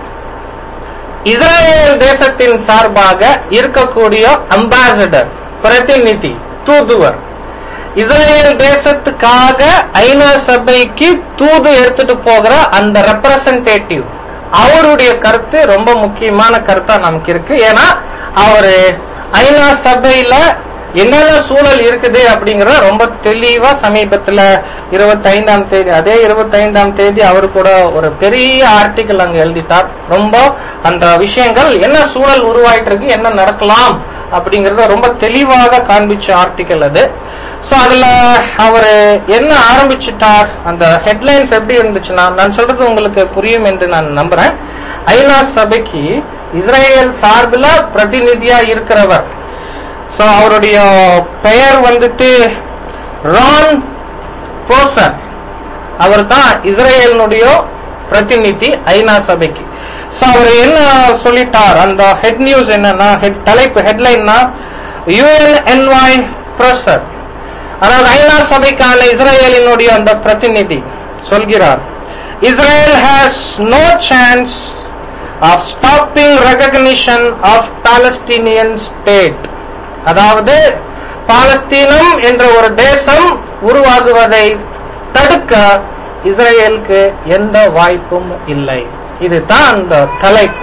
S1: இஸ்ரேல் தேசத்தின் சார்பாக இருக்கக்கூடிய அம்பாசடர் பிரதிநிதி தூதுவர் இஸ்ரேல் தேசத்துக்காக ஐநா சபைக்கு தூது எடுத்துட்டு போகிற அந்த ரெப்ரசன்டேட்டிவ் அவருடைய கருத்து ரொம்ப முக்கியமான கருத்தா நமக்கு இருக்கு ஏன்னா அவரு ஐநா சபையில என்னென்ன சூழல் இருக்குது அப்படிங்கறத ரொம்ப தெளிவா சமீபத்துல இருபத்தைந்தாம் தேதி அதே இருபத்தைந்தாம் தேதி அவரு கூட ஒரு பெரிய ஆர்டிக்கல் அங்க எழுதிட்டார் ரொம்ப அந்த விஷயங்கள் என்ன சூழல் உருவாயிட்டு இருக்கு என்ன நடக்கலாம் அப்படிங்கறத ரொம்ப தெளிவாக காண்பிச்ச ஆர்டிக்கல் அது சோ அதுல அவரு என்ன ஆரம்பிச்சிட்டார் அந்த ஹெட்லைன்ஸ் எப்படி இருந்துச்சுன்னா நான் சொல்றது உங்களுக்கு புரியும் என்று நான் நம்புறேன் ஐநா சபைக்கு இஸ்ரேல் சார்பில் பிரதிநிதியா இருக்கிறவர் சோ அவருடைய பெயர் வந்துட்டு ரான் போசர் அவர் தான் இஸ்ரேலினுடைய பிரதிநிதி ஐநா சபைக்கு சோ அவர் என்ன சொல்லிட்டார் அந்த ஹெட் நியூஸ் என்னன்னா ஹெட் தலைப்பு ஹெட்லைன்னா யுஎன்என்ஒய் பிரசர் அதாவது ஐநா சபைக்கான இஸ்ரேலினுடைய அந்த பிரதிநிதி சொல்கிறார் Israel has no chance of stopping recognition of Palestinian state அதாவது பாலஸ்தீனம் என்ற ஒரு தேசம் உருவாகுவதை தடுக்க இஸ்ரேலுக்கு எந்த வாய்ப்பும் இல்லை இதுதான் அந்த தலைப்பு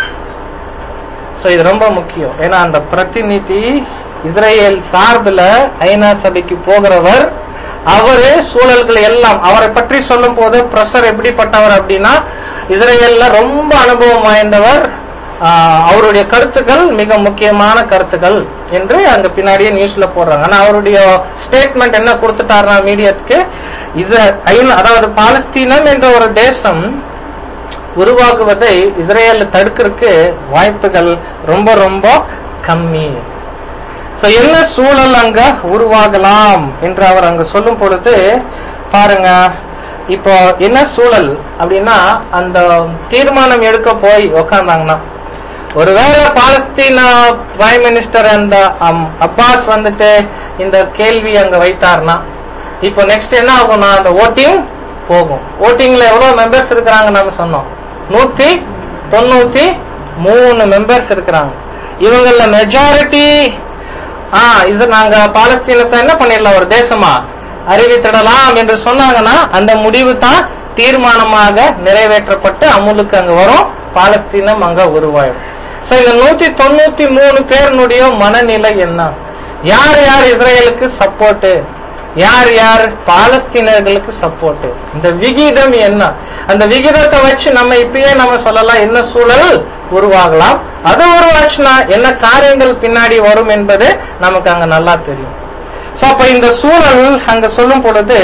S1: சோ இது ரொம்ப முக்கியம் ஏன்னா அந்த பிரதிநிதி இஸ்ரேல் சார்பில் ஐநா சபைக்கு போகிறவர் அவரு சூழல்கள் எல்லாம் அவரை பற்றி சொல்லும் போது பிரஷர் எப்படிப்பட்டவர் அப்படின்னா இஸ்ரேல்ல ரொம்ப அனுபவம் வாய்ந்தவர் ஆஹ், அவருடைய கருத்துக்கள் மிக முக்கியமான கருத்துக்கள் என்று அங்க பின்னாடியே நியூஸ்ல போடுறாங்க ஆனா அவருடைய ஸ்டேட்மெண்ட் என்ன கொடுத்துட்டாருன்னா மீடியாத்துக்கு இஸ்ரே- ஐநா- அதாவது பாலஸ்தீனம் என்ற ஒரு தேசம் உருவாகுவதை இஸ்ரேல் தடுக்கிறதுக்கு வாய்ப்புகள் ரொம்ப ரொம்ப கம்மி சோ என்ன சூழல் அங்க உருவாகலாம் என்று அவர் அங்க சொல்லும் பொழுது பாருங்க இப்போ என்ன சூழல் அப்படின்னா அந்த தீர்மானம் எடுக்க போய் உக்காந்தாங்கன்னா ஒருவேளை பாலஸ்தீனா பிரைம் மினிஸ்டர் அந்த அம், அப்பாஸ் வந்துட்டு இந்த கேள்வி அங்க வைத்தார்னா இப்போ நெக்ஸ்ட் என்ன ஆகும்னா அந்த ஓட்டிங் போகும் ஓட்டிங்ல எவ்வளவு மெம்பர்ஸ் இருக்கிறாங்க நம்ம சொன்னோம் நூத்தி தொண்ணூத்தி மூணு மெம்பர்ஸ் இருக்கிறாங்க இவங்கள மெஜாரிட்டி ஆ இது நாங்க பாலஸ்தீனத்தை என்ன பண்ணிடலாம் ஒரு தேசமா அறிவித்திடலாம் என்று சொன்னாங்கன்னா அந்த முடிவு தான் தீர்மானமாக நிறைவேற்றப்பட்டு அமுலுக்கு அங்க வரும் பாலஸ்தீனம் அங்க உருவாயிடும் சோ இந்த நூத்தி தொண்ணூத்தி மூணு பேருனுடைய மனநிலை என்ன யார் யார் இஸ்ரேலுக்கு சப்போர்ட் யார் யார் பாலஸ்தீனர்களுக்கு சப்போர்ட் இந்த விகிதம் என்ன அந்த விகிதத்தை வச்சு நம்ம இப்பயே நம்ம சொல்லலாம் என்ன சூழல் உருவாகலாம் அது உருவாச்சுன்னா என்ன காரியங்கள் பின்னாடி வரும் என்பது நமக்கு அங்க நல்லா தெரியும் சோ அப்ப இந்த சூழல் அங்க சொல்லும் பொழுது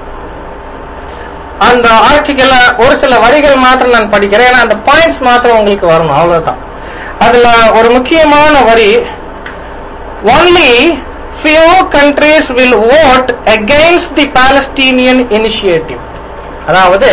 S1: அந்த ஆர்டிக்கல்ல ஒரு சில வரிகள் மாத்திரம் நான் படிக்கிறேன் ஏன்னா அந்த பாயிண்ட்ஸ் மாத்திரம் உங்களுக்கு வரணும் அவ்வளவுதான் அதுல ஒரு முக்கியமான வரி only few countries will vote against the Palestinian initiative அதாவது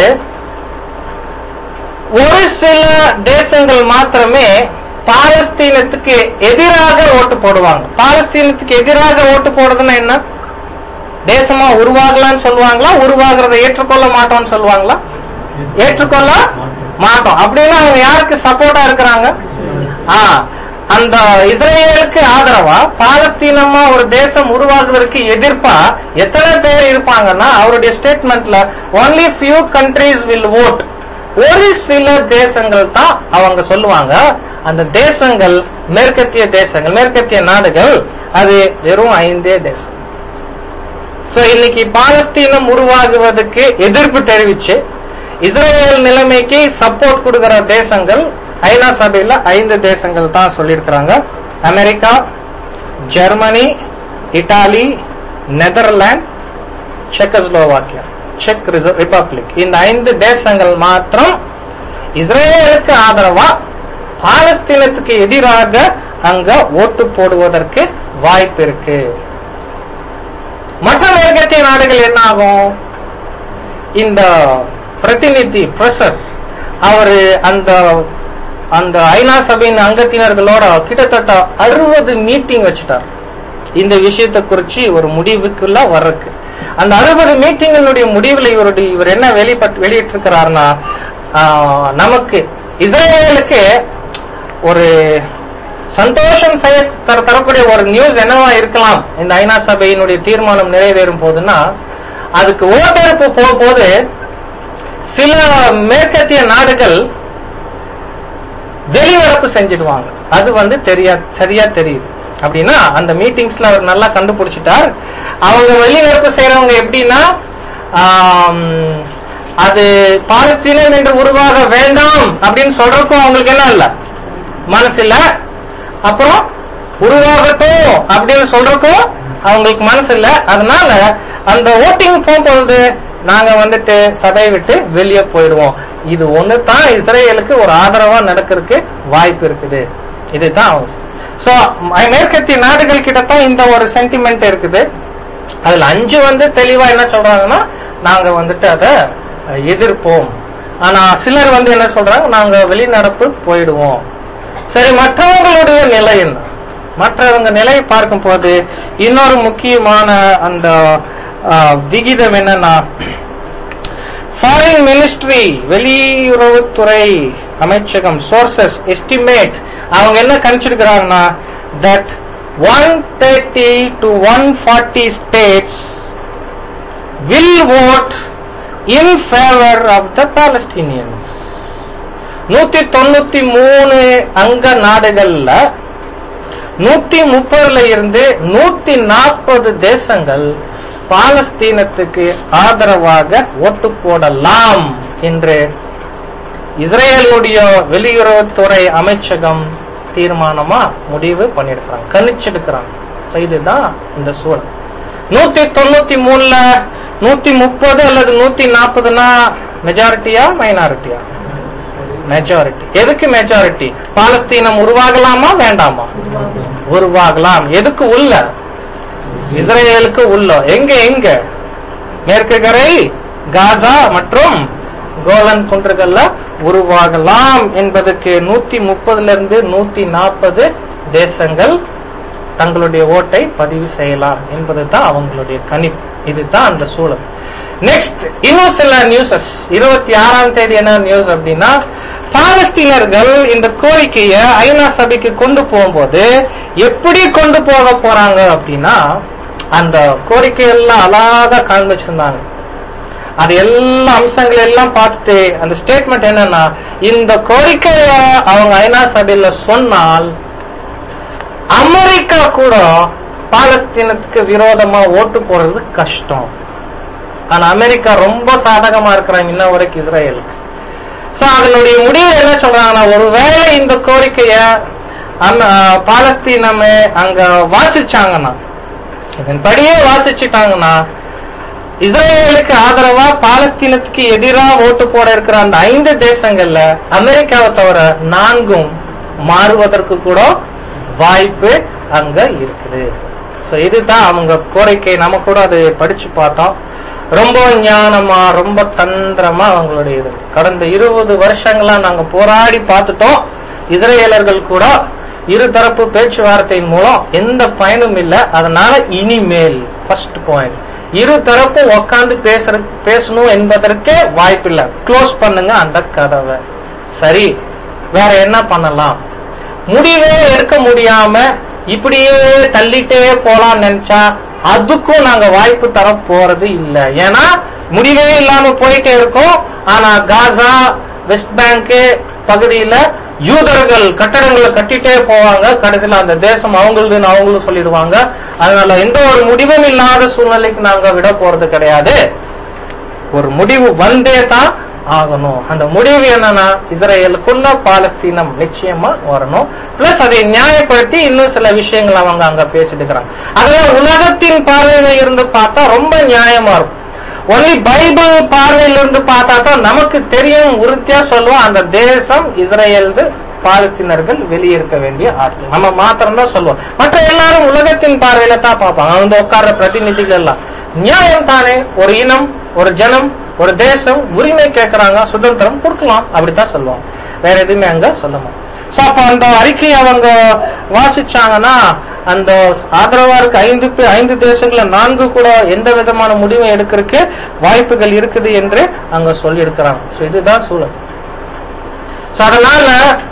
S1: ஒரு சில தேசங்கள் மாத்திரமே பாலஸ்தீனத்துக்கு எதிராக ஓட்டு போடுவாங்க பாலஸ்தீனத்துக்கு எதிராக ஓட்டு போடுறதுன்னா என்ன தேசமா உருவாகலாம்னு சொல்லுவாங்களா உருவாகிறத ஏற்றுக்கொள்ள மாட்டோம்னு சொல்லுவாங்களா ஏற்றுக்கொள்ள மாட்டோம் அப்படின்னா அவங்க யாருக்கு சப்போர்ட்டா இருக்கிறாங்க ஆ அந்த இஸ்ரேலுக்கு ஆதரவா பாலஸ்தீனமா ஒரு தேசம் உருவாகுவதற்கு எதிர்ப்பா எத்தனை பேர் இருப்பாங்கன்னா அவருடைய ஸ்டேட்மெண்ட்ல only few countries will vote ஒரு சில தேசங்கள் தான் அவங்க சொல்லுவாங்க அந்த தேசங்கள் மேற்கத்திய தேசங்கள் மேற்கத்திய நாடுகள் அது வெறும் ஐந்தே தேசம் சோ இன்னைக்கு பாலஸ்தீனம் உருவாகுவதற்கு எதிர்ப்பு தெரிவிச்சு இஸ்ரேல் நிலைமைக்கு சப்போர்ட் கொடுக்கிற தேசங்கள் ஐநா சபையில ஐந்து தேசங்கள் தான் சொல்லியிருக்கிறாங்க America Germany Italy Netherlands Czechoslovakia செக் ரிபப்ளிக் இந்த ஐந்து தேசங்கள் மாத்திரம் இஸ்ரேலுக்கு ஆதரவா பாலஸ்தீனத்துக்கு எதிராக அங்க ஓட்டு போடுவதற்கு வாய்ப்பு இருக்கு மற்ற மேற்கத்திய நாடுகள் என்ன ஆகும் இந்த பிரதிநிதி பிரசர் அவரு அந்த அந்த ஐநா சபையின் அங்கத்தினர்களோட கிட்டத்தட்ட அறுபது மீட்டிங் வச்சுட்டார் இந்த விஷயத்தை குறிச்சு ஒரு முடிவுக்குள்ள வர்றதுக்கு அந்த அறுபது மீட்டிங்களுடைய முடிவுல இவருடைய இவர் என்ன வெளிப்பட்டு வெளியிட்டிருக்கிறாருன்னா ஆஹ், நமக்கு இஸ்ரேலுக்கு ஒரு சந்தோஷம் செய்ய தர- தரக்கூடிய ஒரு நியூஸ் என்னவா இருக்கலாம் இந்த ஐநா சபையினுடைய தீர்மானம் நிறைவேறும் போதுன்னா அதுக்கு ஓட்டெடுப்பு போகும்போது சில மேற்கத்திய நாடுகள் வெளிநடப்பு செஞ்சிடுவாங்க அது வந்து தெரியா சரியா தெரியுது அப்படின்னா அந்த மீட்டிங்ஸ்ல அவர் நல்லா கண்டுபிடிச்சிட்டார் அவங்க வெளிநடப்பு செய்யறவங்க எப்படின்னா ஆம், அது பாலஸ்தீனம் என்று உருவாக வேண்டாம் அப்படின்னு சொல்றதுக்கும் அவங்களுக்கு என்ன இல்ல மனசு இல்ல அப்புறம் உருவாகட்டும் அப்படின்னு சொல்றதுக்கும் அவங்களுக்கு மனசு இல்ல அதனால அந்த ஓட்டிங் போகும்போது நாங்க வந்துட்டு சபையை விட்டு வெளியே போயிடுவோம் இது ஒண்ணு தான் இஸ்ரேலுக்கு ஒரு ஆதரவா நடக்கிறதுக்கு வாய்ப்பு இருக்குது இதுதான் அவசியம் சோ மேற்கத்திய நாடுகள் கிட்ட தான் இந்த ஒரு சென்டிமெண்ட் இருக்குது அதுல அஞ்சு வந்து தெளிவா என்ன சொல்றாங்கன்னா நாங்க வந்துட்டு அதை எதிர்ப்போம் ஆனா சிலர் வந்து என்ன சொல்றாங்க நாங்க வெளிநடப்பு போயிடுவோம் சரி மற்றவங்களுடைய நிலை என்ன மற்றவங்க நிலையை பார்க்கும் போது இன்னொரு முக்கியமான அந்த ஆஹ், விகிதம் என்னன்னா ஃபாரின் மினிஸ்ட்ரி வெளியுறவுத்துறை அமைச்சகம் சோர்சஸ் எஸ்டிமேட் அவங்க என்ன கணிச்சிருக்கிறாங்கன்னா that one thirty to one forty states will vote in favor of the Palestinians. நூத்தி தொண்ணூத்தி மூணு அங்க நாடுகள்ல நூத்தி முப்பதுல இருந்து நூத்தி நாற்பது தேசங்கள் பாலஸ்தீனத்துக்கு ஆதரவாக ஓட்டு போடலாம் என்று இஸ்ரேலுடைய வெளியுறவுத்துறை அமைச்சகம் தீர்மானமா முடிவு பண்ணிருக்கிறாங்க கணிச்செடுக்கிறாங்க So இதுதான் இந்த சூழல் நூத்தி தொண்ணூத்தி மூணுல நூத்தி முப்பது அல்லது நூத்தி நாற்பதுனா மெஜாரிட்டியா மைனாரிட்டியா மெஜாரிட்டி எதுக்கு மெஜாரிட்டி பாலஸ்தீனம் உருவாகலாமா வேண்டாமா உருவாகலாம் எதுக்கு உள்ள இஸ்ரேலுக்கு உள்ள எங்க எங்க மேற்கு கரை காசா மற்றும் கோலன் குன்றுகள்ல உருவாகலாம் என்பதற்கு நூத்தி முப்பதுல இருந்து நூத்தி நாற்பது தேசங்கள் தங்களுடைய ஓட்டை பதிவு செய்யலாம் என்பதுதான் அவங்களுடைய கணிப்பு இதுதான் அந்த சூழல் நெக்ஸ்ட் இன்னும் சில நியூஸஸ் இருபத்தி ஆறாம் தேதி என்ன நியூஸ் அப்படின்னா பாலஸ்தீனர்கள் இந்த கோரிக்கையை ஐநா சபைக்கு கொண்டு போகும்போது எப்படி கொண்டு போக போறாங்க அப்படின்னா அந்த கோரிக்கை எல்லாம் அழகா காண்பிச்சிருந்தாங்க அது எல்லா அம்சங்கள் எல்லாம் பார்த்துட்டு அந்த ஸ்டேட்மெண்ட் என்னன்னா இந்த கோரிக்கைய அவங்க ஐநா சபையில சொன்னால் அமெரிக்கா கூட பாலஸ்தீனத்துக்கு விரோதமா ஓட்டு போடுறது கஷ்டம் ஆனா அமெரிக்கா ரொம்ப சாதகமா இருக்கிறாங்க இன்ன வரைக்கும் இஸ்ரேலுக்கு சோ அதனுடைய முடிவு என்ன சொல்றாங்கன்னா ஒருவேளை இந்த கோரிக்கைய அம- ஆஹ் பாலஸ்தீனமே அங்க வாசிச்சாங்கன்னா இதன்படியே வாசிச்சுட்டாங்கன்னா இஸ்ரேலுக்கு ஆதரவா பாலஸ்தீனத்துக்கு எதிராக ஓட்டு போட இருக்கிற அந்த ஐந்து தேசங்கள்ல அமெரிக்காவை தவிர நான்கும் மாறுவதற்கு கூட வாய்ப்பு அங்க இருக்குது சோ இதுதான் அவங்க கோரிக்கை நம்ம கூட அது படிச்சு பார்த்தோம் ரொம்ப ஞானமா ரொம்ப தந்திரமா அவங்களுடைய இது கடந்த இருபது வருஷங்களா நாங்க போராடி பார்த்துட்டோம் இஸ்ரேலர்கள் கூட இருதரப்பு பேச்சுவார்த்தையின் மூலம் எந்த பயனும் இல்ல அதனால இனிமேல் ஃபர்ஸ்ட் பாயிண்ட் இரு தரப்பு உட்கார்ந்து பேசுற பேசணும் என்பதற்கே வாய்ப்பில்லை க்ளோஸ் பண்ணுங்க அந்த கதவை சரி வேற என்ன பண்ணலாம் முடிவே எடுக்க முடியாம இப்படியே தள்ளிட்டே போலாம்னு நினைச்சா அதுக்கும் நாங்க வாய்ப்பு தர போறது இல்ல ஏன்னா முடிவே இல்லாம போயிட்டே இருக்கோம் ஆனா காசா வெஸ்ட் பேங்க் பகுதியில யூதர்கள் கட்டடங்களை கட்டிட்டே போவாங்க கடைசியில அந்த தேசம் அவங்களுதுன்னு அவங்களும் சொல்லிடுவாங்க அதனால எந்த ஒரு முடிவும் இல்லாத சூழ்நிலைக்கு நாங்க விட போறது கிடையாது ஒரு முடிவு வந்தே தான் ஆகணும் அந்த முடிவு என்னன்னா இஸ்ரேலுக்குள்ள பாலஸ்தீனம் நிச்சயமா வரணும் பிளஸ் அதை நியாயப்படுத்தி இன்னும் சில விஷயங்கள் அவங்க அங்க பேசிட்டு இருக்கிறாங்க அதெல்லாம் உலகத்தின் பார்வையில இருந்து பார்த்தா ரொம்ப நியாயமா இருக்கும் ஒன்லி பைபிள் பார்வையில இருந்து பார்த்தா தான் நமக்கு தெரியும் உறுதியா சொல்லுவோம் அந்த தேசம் இஸ்ரேல் பாலஸ்தீனர்கள் வெளியிருக்க வேண்டிய ஆட்கள் நம்ம மாத்திரம் தான் சொல்லுவோம் மற்ற எல்லாரும் உலகத்தின் பார்வையில தான் பார்ப்பாங்க அவங்க உட்கார்ற பிரதிநிதிகள் எல்லாம் நியாயம் தானே ஒரு இனம் ஒரு ஜனம் ஒரு தேசம் உரிமை கேட்கறாங்க சுதந்திரம் கொடுக்கலாம் அப்படித்தான் சொல்லுவாங்க வேற எதுவுமே அங்க சொல்ல மாட்டோம் சோ அப்ப அந்த அறிக்கையை அவங்க வாசிச்சாங்கன்னா அந்த ஆதரவா இருக்க ஐந்து பே- ஐந்து தேசங்கள நான்கு கூட எந்த விதமான முடிவை எடுக்கிறதுக்கு வாய்ப்புகள் இருக்குது என்று அங்க சொல்லி இருக்கிறாங்க சோ இதுதான் சூழல் சோ அதனால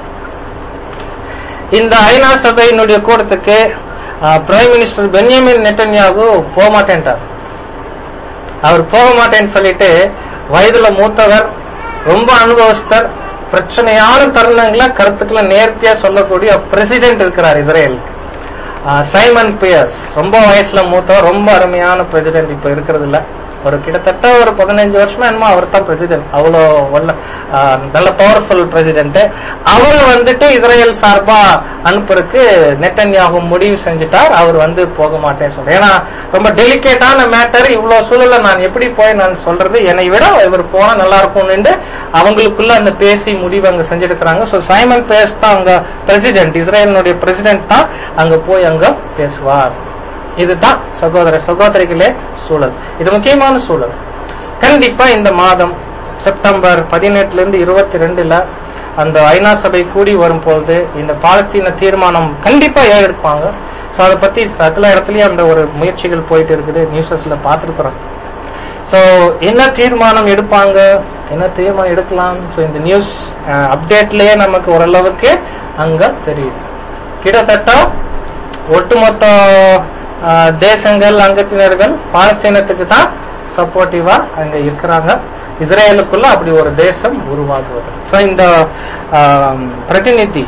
S1: இந்த ஐநா சபையினுடைய கூட்டத்துக்கு பிரைம் மினிஸ்டர் பென்யமின் நெட்டன்யாகு போக மாட்டேன்ட்டார் அவர் போக மாட்டேன்னு சொல்லிட்டு வயதுல மூத்தவர் ரொம்ப அனுபவஸ்தர் பிரச்சனையான தருணங்களை கருத்துக்களை நேர்த்தியா சொல்லக்கூடிய பிரசிடென்ட் இருக்கிறார் இஸ்ரேலுக்கு ஆஹ் சைமன் பியர்ஸ் ரொம்ப வயசுல மூத்தவர் ரொம்ப அருமையான பிரசிடென்ட் இப்ப இருக்கிறது இல்ல ஒரு கிட்டத்தட்ட ஒரு பதினஞ்சு வருஷமா என்னமோ அவர் தான் பிரசிடென்ட் அவ்வளோ வல்ல ஆஹ் நல்ல பவர்ஃபுல் பிரசிடென்ட் அவரை வந்துட்டு இஸ்ரேல் சார்பா அனுப்புறதுக்கு நெட்டன்யாகு முடிவு செஞ்சுட்டார் அவர் வந்து போக மாட்டேன்னு சொல்றேன் ஏன்னா ரொம்ப டெலிகேட்டான மேட்டர் இவ்வளவு சூழல்ல நான் எப்படி போய் நான் சொல்றது என்னை விட இவர் போனா நல்லா இருக்கும்னு அவங்களுக்குள்ள அந்த பேசி முடிவு அங்க செஞ்சிருக்கிறாங்க சோ சைமன் பேஸ் தான் அங்க பிரசிடென்ட் இஸ்ரேலினுடைய பிரசிடென்ட் தான் அங்க போய் அங்க பேசுவார் இதுதான் சகோதர சகோதரிகளே சூழல் இது முக்கியமான சூழல் கண்டிப்பா இந்த மாதம் செப்டம்பர் பதினெட்டுல இருந்து இருபத்தி ரெண்டுல அந்த ஐநா சபை கூடி வரும்பொழுது இந்த பாலஸ்தீன தீர்மானம் கண்டிப்பா ஏற்படுப்பாங்க சோ அதை பத்தி சகல இடத்துலயும் அந்த ஒரு முயற்சிகள் போயிட்டு இருக்குது நியூஸஸ்ல பாத்துருக்கிறோம் சோ என்ன தீர்மானம் எடுப்பாங்க என்ன தீர்மானம் எடுக்கலாம் சோ இந்த நியூஸ் அப்டேட்லயே நமக்கு ஓரளவுக்கு அங்க தெரியுது கிட்டத்தட்ட ஒட்டுமொத்த அஹ், தேசங்கள் அங்கத்தினர்கள் பாலஸ்தீனத்துக்கு தான் சப்போர்ட்டிவா அங்க இருக்கிறாங்க இஸ்ரேலுக்குள்ள அப்படி ஒரு தேசம் உருவாகுவது சோ இந்த ஆம், பிரதிநிதி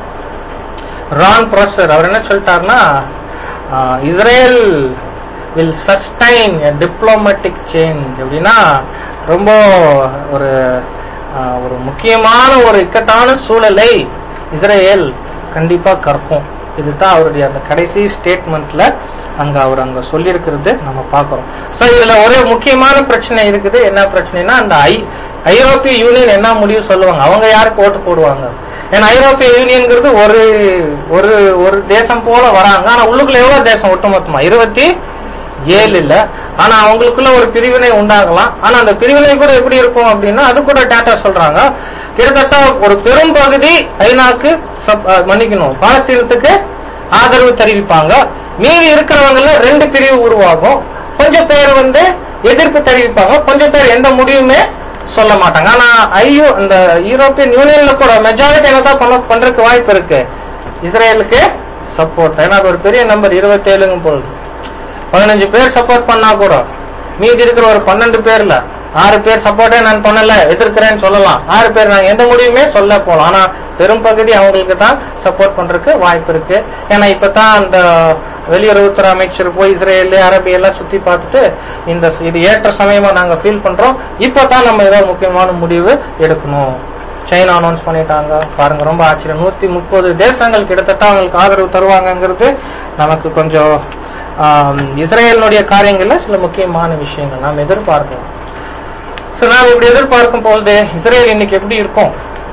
S1: ரான் ப்ரொசர் அவர் என்ன சொல்லிட்டாருன்னா ah, Israel will sustain diplomatic change அப்படின்னா ரொம்ப ஒரு ஆஹ், ஒரு முக்கியமான ஒரு இக்கட்டான சூழலை இஸ்ரேல் கண்டிப்பா கற்கும் இதுதான் அவருடைய அந்த கடைசி ஸ்டேட்மெண்ட்ல அங்க அவர் அங்க சொல்லியிருக்கிறது நம்ம பார்க்கிறோம் சோ இதுல ஒரே முக்கியமான பிரச்சனை இருக்குது என்ன பிரச்சனைனா அந்த ஐ ஐரோப்பிய யூனியன் என்ன முடிவு சொல்லுவாங்க அவங்க யாருக்கு ஓட்டு போடுவாங்க ஏன்னா ஐரோப்பிய யூனியன்ங்கிறது ஒரு ஒரு ஒரு தேசம் போல வராங்க ஆனா உள்ளுக்குள்ள எவ்வளவு தேசம் ஒட்டுமொத்தமா இருபத்தி ஏழு இல்ல ஆனா அவங்களுக்குள்ள ஒரு பிரிவினை உண்டாகலாம் ஆனா அந்த பிரிவினை கூட எப்படி இருக்கும் அப்படின்னா அது கூட டேட்டா சொல்றாங்க கிட்டத்தட்ட ஒரு பெரும் பகுதி ஐநாக்கு சப்- அஹ் மன்னிக்கணும் பாலஸ்தீனத்துக்கு ஆதரவு தெரிவிப்பாங்க மீதி இருக்கிறவங்கள ரெண்டு பிரிவு உருவாகும் கொஞ்சம் பேர் வந்து எதிர்ப்பு தெரிவிப்பாங்க கொஞ்சம் பேர் எந்த முடிவுமே சொல்ல மாட்டாங்க ஆனா ஐயோ இந்த யூரோப்பியன் யூனியன்ல கூட மெஜாரிட்டி என்னதான் பண்ண பண்றதுக்கு வாய்ப்பு இருக்கு இஸ்ரேலுக்கு சப்போர்ட் ஏன்னா அது ஒரு பெரிய நம்பர் இருபத்தி ஏழுங்க பொழுது பதினஞ்சு பேர் சப்போர்ட் பண்ணா கூட மீதி இருக்கிற ஒரு பன்னெண்டு பேர்ல ஆறு பேர் சப்போர்ட்டே நான் பண்ணல எதிர்க்கிறேன்னு சொல்லலாம் ஆறு பேர் நான் எந்த முடிவுமே சொல்ல போலாம் ஆனா பெரும் பகுதி அவங்களுக்கு தான் சப்போர்ட் பண்றதுக்கு வாய்ப்பு இருக்கு ஏன்னா இப்பதான் அந்த வெளியுறவுத்துறை அமைச்சர் போய் இஸ்ரேல் அரபி எல்லாம் சுத்தி பார்த்துட்டு இந்த இது ஏற்ற சமயமா நாங்க ஃபீல் பண்றோம் இப்பதான் நம்ம ஏதாவது முக்கியமான முடிவு எடுக்கணும் சைனா அனௌன்ஸ் பண்ணிட்டாங்க பாருங்க ரொம்ப ஆச்சரியம் நூத்தி முப்பது தேசங்கள் கிட்டத்தட்ட அவங்களுக்கு ஆதரவு தருவாங்கங்கிறது நமக்கு கொஞ்சம் ஆம், இஸ்ரேலினுடைய காரியங்கள்ல சில முக்கியமான விஷயங்கள் நாம் எதிர்பார்க்கலாம் சோ நாம் இப்படி எதிர்பார்க்கும் பொழுது இஸ்ரேல் இன்னைக்கு எப்படி இருக்கும்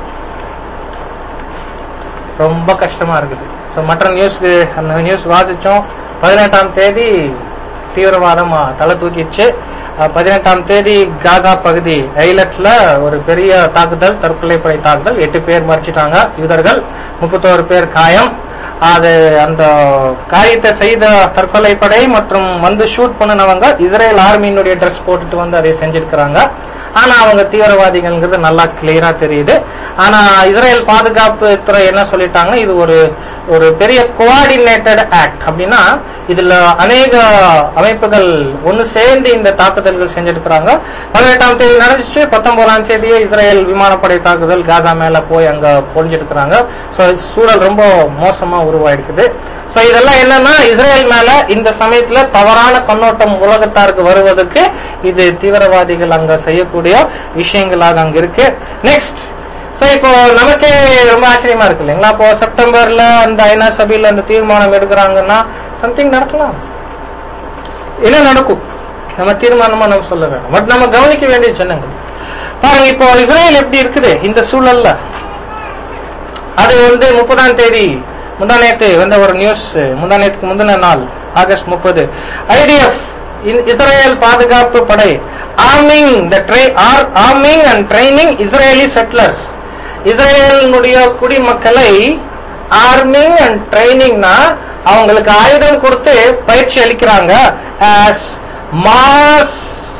S1: ரொம்ப கஷ்டமா இருக்குது சோ மற்ற நியூஸ் அந்த நியூஸ் வாசிச்சோம் பதினெட்டாம் தேதி தீவிரவாதம் ஆ, தலை தூக்கிச்சு அஹ், பதினெட்டாம் தேதி காசா பகுதி ஐலட்ல ஒரு பெரிய தாக்குதல் தற்கொலை படை தாக்குதல் எட்டு பேர் மறிச்சிட்டாங்க யூதர்கள் முப்பத்தோரு பேர் காயம் அது அந்த காரியத்தை செய்த தற்கொலை படை மற்றும் வந்து ஷூட் பண்ணினவங்க இஸ்ரேல் ஆர்மியினுடைய ட்ரெஸ் போட்டுட்டு வந்து அதை செஞ்சிருக்கிறாங்க ஆனா அவங்க தீவிரவாதிகள்ங்கிறது நல்லா கிளியரா தெரியுது ஆனா இஸ்ரேல் பாதுகாப்பு துறை என்ன சொல்லிட்டாங்க இது ஒரு ஒரு பெரிய கோஆர்டினேட்டட் ஆக்ட் அப்படின்னா இதுல அநேக அமைப்புகள் ஒன்னு சேர்ந்து இந்த தாக்குதல்கள் செஞ்சிருக்கிறாங்க பதினெட்டாம் தேதி நடந்துச்சு பத்தொன்பதாம் தேதியே இஸ்ரேல் விமானப்படை தாக்குதல் காசா மேல போய் அங்க பொழிஞ்சிருக்கிறாங்க சோ சூழல் ரொம்ப மோசமா உருவாயிருக்குது சோ இதெல்லாம் என்னன்னா இஸ்ரேல் மேல இந்த சமயத்துல தவறான கண்ணோட்டம் உலகத்தாருக்கு வருவதற்கு இது தீவிரவாதிகள் அங்க செய்யக்கூடிய சொல்லக்கூடிய விஷயங்களாக அங்க இருக்கு நெக்ஸ்ட் சோ இப்போ நமக்கே ரொம்ப ஆச்சரியமா இருக்கு இல்லைங்களா இப்போ செப்டம்பர்ல அந்த ஐநா சபையில அந்த தீர்மானம் எடுக்கிறாங்கன்னா சம்திங் நடக்கலாம் என்ன நடக்கும் நம்ம தீர்மானமா நம்ம சொல்ல வேணும் பட் நம்ம கவனிக்க வேண்டிய ஜனங்கள் பாருங்க இப்போ இஸ்ரேல் எப்படி இருக்குது இந்த சூழல்ல அது வந்து முப்பதாம் தேதி முந்தா நேத்து வந்த ஒரு நியூஸ் முந்தா நேத்துக்கு முந்தின நாள் ஆகஸ்ட் முப்பது ஐடிஎஃப் இஸ்ரேல் பாதுகாப்பு படை arming the arming and training Israeli settlers இஸ்ரேலினுடைய குடிமக்களை ஆர்மிங் அண்ட் ட்ரைனிங்னா அவங்களுக்கு ஆயுதம் கொடுத்து பயிற்சி அளிக்கிறாங்க as mass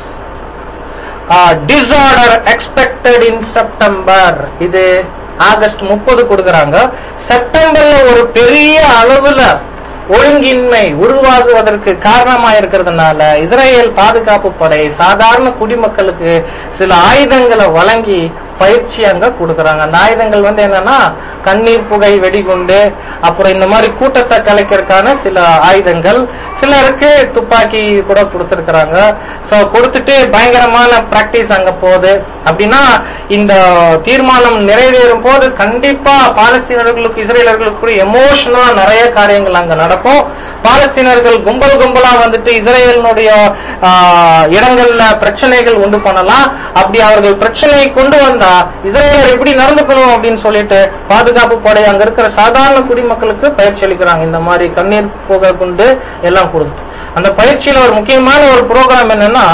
S1: disorder expected in September இது ஆகஸ்ட் முப்பது கொடுக்கறாங்க செப்டம்பர்ல ஒரு பெரிய அளவுல ஒழுங்கின்மை உருவாகுவதற்கு காரணமா இருக்கிறதுனால இஸ்ரேல் பாதுகாப்பு படை சாதாரண குடிமக்களுக்கு சில ஆயுதங்களை வழங்கி பயிற்சி அங்க கொடுக்கறாங்க அந்த ஆயுதங்கள் வந்து என்னன்னா கண்ணீர் புகை வெடிகுண்டு அப்புறம் இந்த மாதிரி கூட்டத்தை கலைக்கிறதுக்கான சில ஆயுதங்கள் சிலருக்கு துப்பாக்கி கூட கொடுத்திருக்கிறாங்க சோ கொடுத்துட்டு பயங்கரமான பிராக்டிஸ் அங்க போகுது அப்படின்னா இந்த தீர்மானம் நிறைவேறும் போது கண்டிப்பா பாலஸ்தீனர்களுக்கு இஸ்ரேலர்களுக்கு கூட எமோஷனலா நிறைய காரியங்கள் அங்க நடக்கும் பாலஸ்தீனர்கள் கும்பல் கும்பலா வந்துட்டு இஸ்ரேலினுடைய ஆஹ், இடங்கள்ல பிரச்சனைகள் உண்டு பண்ணலாம் அப்படி அவர்கள் பிரச்சனையை கொண்டு வந்தா இஸ்ரேலர் எப்படி நடந்துக்கணும் அப்படின்னு சொல்லிட்டு பாதுகாப்பு படை அங்க இருக்கிற சாதாரண குடிமக்களுக்கு பயிற்சி அளிக்கிறாங்க இந்த மாதிரி கண்ணீர் புகை குண்டு எல்லாம் கொடுத்து அந்த பயிற்சியில ஒரு முக்கியமான ஒரு ப்ரோக்ராம் என்னன்னா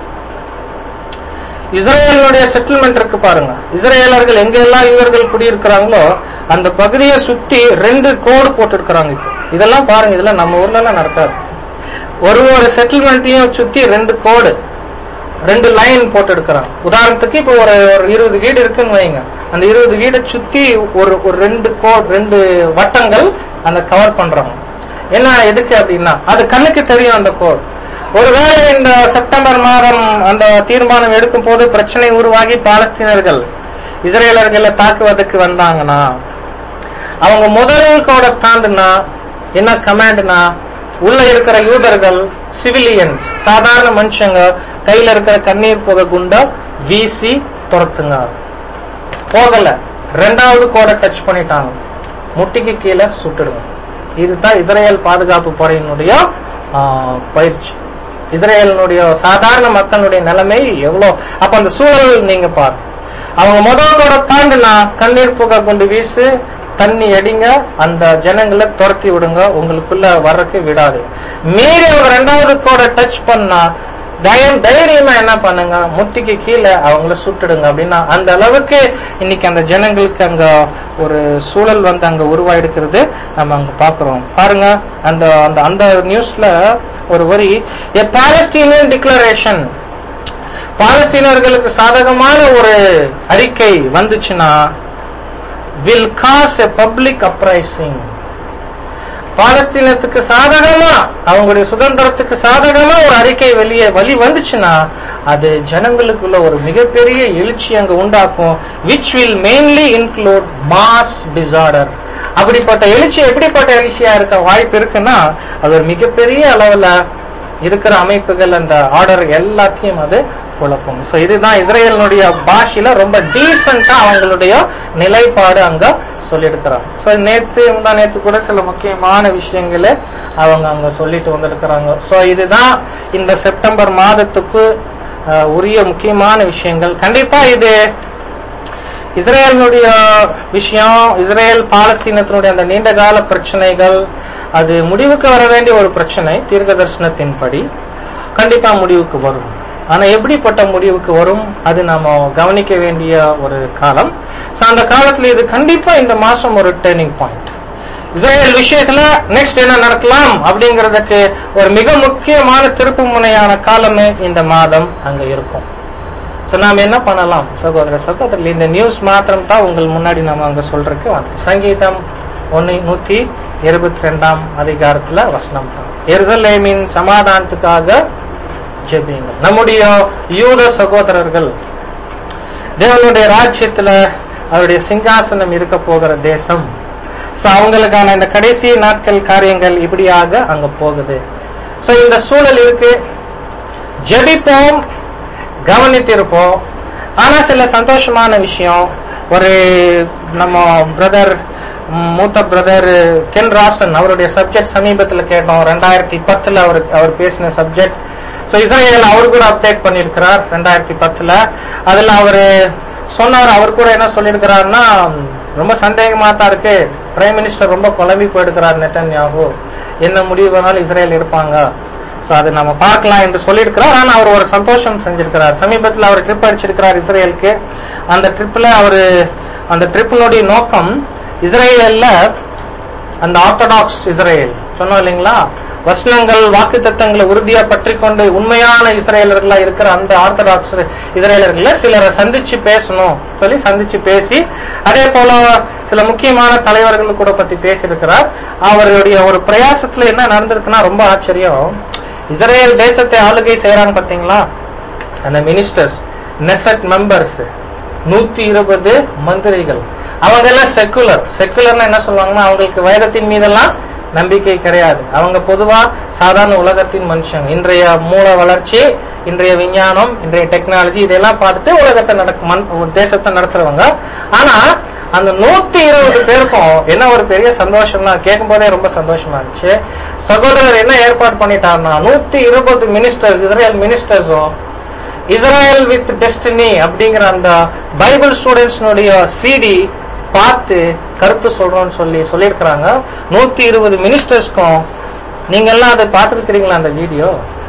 S1: இஸ்ரேலுடைய செட்டில்மெண்ட் இருக்கு பாருங்க இஸ்ரேலர்கள் எங்கெல்லாம் இவர்கள் குடியிருக்கிறாங்களோ அந்த பகுதியை சுத்தி ரெண்டு கோடு போட்டு இருக்கிறாங்க இப்போ இதெல்லாம் பாருங்க இதெல்லாம் நம்ம ஊர்ல எல்லாம் நடக்காது ஒரு ஒரு செட்டில்மெண்ட்டையும் சுத்தி ரெண்டு கோடு ரெண்டு லைன் போட்டு எடுக்கிறாங்க உதாரணத்துக்கு இப்போ ஒரு ஒரு இருபது வீடு இருக்குன்னு வைங்க அந்த இருபது வீடை சுத்தி ஒரு ஒரு ரெண்டு கோட் ரெண்டு வட்டங்கள் அந்த கவர் பண்றாங்க என்ன எதுக்கு அப்படின்னா அது கண்ணுக்கு தெரியும் அந்த கோட் ஒருவேளை இந்த செப்டம்பர் மாதம் அந்த தீர்மானம் எடுக்கும் போது பிரச்சனை உருவாகி பாலஸ்தீனர்கள் இஸ்ரேலர்களை தாக்குவதற்கு வந்தாங்கன்னா அவங்க முதல் கோடை தாண்டுனா என்ன கமாண்ட்னா உள்ள இருக்கிற யூதர்கள் சிவிலியன்ஸ் சாதாரண மனுஷங்க கையில இருக்கிற கண்ணீர் புகை குண்ட வீசி துரத்துங்க போகல ரெண்டாவது கோடை டச் பண்ணிட்டாங்க முட்டிக்கு கீழே சுட்டுடுங்க இதுதான் இஸ்ரேல் பாதுகாப்பு படையினுடைய ஆ, பயிற்சி இஸ்ரேலினுடைய சாதாரண மக்களுடைய நிலைமை எவ்வளவு அப்ப அந்த சூழல் நீங்க பாருங்க அவங்க முதல் கூட தாண்டினா கண்ணீர் புகை கொண்டு வீசு தண்ணி அடிங்க அந்த ஜனங்களை துரத்தி விடுங்க உங்களுக்குள்ள வர்றதுக்கு விடாது மீறி அவங்க ரெண்டாவது கூட டச் பண்ணா தயம் தைரியமா என்ன பண்ணுங்க முட்டிக்கு கீழே அவங்கள சுட்டுடுங்க அப்படின்னா அந்த அளவுக்கு இன்னைக்கு அந்த ஜனங்களுக்கு அங்க ஒரு சூழல் வந்து அங்க உருவாயிருக்கிறது நம்ம அங்க பாக்குறோம் பாருங்க அந்த அந்த அந்த நியூஸ்ல ஒரு வரி எ பாலஸ்தீனியன் டிக்ளரேஷன் பாலஸ்தீனர்களுக்கு சாதகமான ஒரு அறிக்கை வந்துச்சுன்னா will cause a public uprising பாலஸ்தீனத்துக்கு சாதகமா அவங்களுடைய சுதந்திரத்துக்கு சாதகமா ஒரு அறிக்கை வெளியே வழி வந்துச்சுன்னா அது ஜனங்களுக்குள்ள ஒரு மிகப்பெரிய எழுச்சி அங்க உண்டாக்கும் which will mainly include mass disorder அப்படிப்பட்ட எழுச்சி எப்படிப்பட்ட எழுச்சியா இருக்க வாய்ப்பு இருக்குன்னா அது ஒரு மிகப்பெரிய அளவுல இருக்கிற அமைப்புகள் அந்த ஆர்டர் எல்லாத்தையும் அது குழப்பம் சோ இதுதான் இஸ்ரேலினுடைய பாஷையில ரொம்ப டீசென்டா அவங்களுடைய நிலைப்பாடு அங்க சொல்லியிருக்கிறாங்க சோ நேத்து முந்தா நேத்து கூட சில முக்கியமான விஷயங்களை அவங்க அங்க சொல்லிட்டு வந்திருக்கிறாங்க சோ இதுதான் இந்த செப்டம்பர் மாதத்துக்கு அஹ், உரிய முக்கியமான விஷயங்கள் கண்டிப்பா இது இஸ்ரேலினுடைய விஷயம் இஸ்ரேல் பாலஸ்தீனத்தினுடைய அந்த நீண்ட கால பிரச்சனைகள் அது முடிவுக்கு வர வேண்டிய ஒரு பிரச்சனை தீர்க்க தரிசனத்தின்படி கண்டிப்பா முடிவுக்கு வரும் ஆனா எப்படிப்பட்ட முடிவுக்கு வரும் அது நாம கவனிக்க வேண்டிய ஒரு காலம் சோ அந்த காலத்துல இது கண்டிப்பா இந்த மாசம் ஒரு டேர்னிங் பாயிண்ட் இஸ்ரேல் விஷயத்துல நெக்ஸ்ட் என்ன நடக்கலாம் அப்படிங்கறதுக்கு ஒரு மிக முக்கியமான திருப்பு முனையான காலமே இந்த மாதம் அங்க இருக்கும் சோ நாம என்ன பண்ணலாம் சகோதர சகோதரர் இந்த நியூஸ் மாத்திரம் தான் உங்கள் முன்னாடி நம்ம அங்க சொல்றதுக்கு வந்து சங்கீதம் ஒன்னு நூத்தி இருபத்தி ரெண்டாம் அதிகாரத்துல வசனம் தான் எருசலேமின் சமாதானத்துக்காக ஜெபியுங்கள் நம்முடைய யூத சகோதரர்கள் தேவனுடைய ராஜ்யத்துல அவருடைய சிங்காசனம் இருக்க போகிற தேசம் சோ அவங்களுக்கான இந்த கடைசி நாட்கள் காரியங்கள் இப்படியாக அங்க போகுது சோ இந்த சூழல் இருக்கு ஜெபிப்போம் கவனித்திருப்போம் ஆனா சில சந்தோஷமான விஷயம் ஒரு நம்ம பிரதர் மூத்த பிரதர் கென் ராசன் அவருடைய சப்ஜெக்ட் சமீபத்துல கேட்டோம் ரெண்டாயிரத்தி பத்துல அவர் அவர் பேசின சப்ஜெக்ட் சோ இஸ்ரேல் அவர் கூட அப்டேட் பண்ணிருக்கிறார் ரெண்டாயிரத்தி பத்துல அதுல அவரு சொன்னார் அவர் கூட என்ன சொல்லியிருக்கிறாருன்னா ரொம்ப சந்தேகமா தான் இருக்கு பிரைம் மினிஸ்டர் ரொம்ப குழம்பி போயிருக்கிறார் நெட்டன்யாகு என்ன முடிவு வேணாலும் இஸ்ரேல் எடுப்பாங்க சோ அது நம்ம பார்க்கலாம் என்று சொல்லியிருக்கிறார் ஆனா அவர் ஒரு சந்தோஷம் செஞ்சிருக்கிறார் சமீபத்தில் அவர் ட்ரிப் அடிச்சிருக்கிறார் இஸ்ரேலுக்கு அந்த ட்ரிப்ல அவரு அந்த ட்ரிப்பினுடைய நோக்கம் இஸ்ரேல்ல அந்த ஆர்த்தடாக்ஸ் இஸ்ரேல் சொன்னோம் இல்லைங்களா வசனங்கள் வாக்கு தத்தங்களை உறுதியா பற்றி கொண்டு உண்மையான இஸ்ரேலர்களா இருக்கிற அந்த ஆர்த்தடாக்ஸ் இஸ்ரேலர்களை சிலரை சந்திச்சு பேசணும் சொல்லி சந்திச்சு பேசி அதே போல சில முக்கியமான தலைவர்கள் கூட பத்தி பேசியிருக்கிறார் அவர்களுடைய ஒரு பிரயாசத்துல என்ன நடந்திருக்குன்னா ரொம்ப ஆச்சரியம் இஸ்ரேல் தேசத்தை ஆளுகை செய்யறாங்க பாத்தீங்களா அந்த மினிஸ்டர்ஸ் நெசட் மெம்பர்ஸ் நூத்தி இருபது மந்திரிகள் அவங்க எல்லாம் செக்குலர் செக்குலர்னா என்ன சொல்லுவாங்கன்னா அவங்களுக்கு வேதத்தின் மீதெல்லாம் நம்பிக்கை கிடையாது அவங்க பொதுவா சாதாரண உலகத்தின் மனுஷங்க இன்றைய மூல வளர்ச்சி இன்றைய விஞ்ஞானம் இன்றைய டெக்னாலஜி இதெல்லாம் பார்த்துட்டு உலகத்தை நடக்க மண் தேசத்தை நடத்துறவங்க ஆனா அந்த நூத்தி இருபது பேருக்கும் என்ன ஒரு பெரிய சந்தோஷம்னா கேட்கும் போதே ரொம்ப சந்தோஷமா இருந்துச்சு சகோதரர் என்ன ஏற்பாடு பண்ணிட்டாருன்னா நூத்தி இருபது மினிஸ்டர்ஸ் இஸ்ரேல் மினிஸ்டர்ஸும் இஸ்ரேல் வித் டெஸ்டினி அப்படிங்கிற அந்த பைபிள் ஸ்டூடெண்ட்ஸ்னுடைய சிடி பார்த்து கருத்து சொல்றோம்னு சொல்லி சொல்லியிருக்கிறாங்க நூத்தி இருபது மினிஸ்டர்ஸ்க்கும் நீங்க எல்லாம் அதை பார்த்துருக்கிறீங்களா அந்த video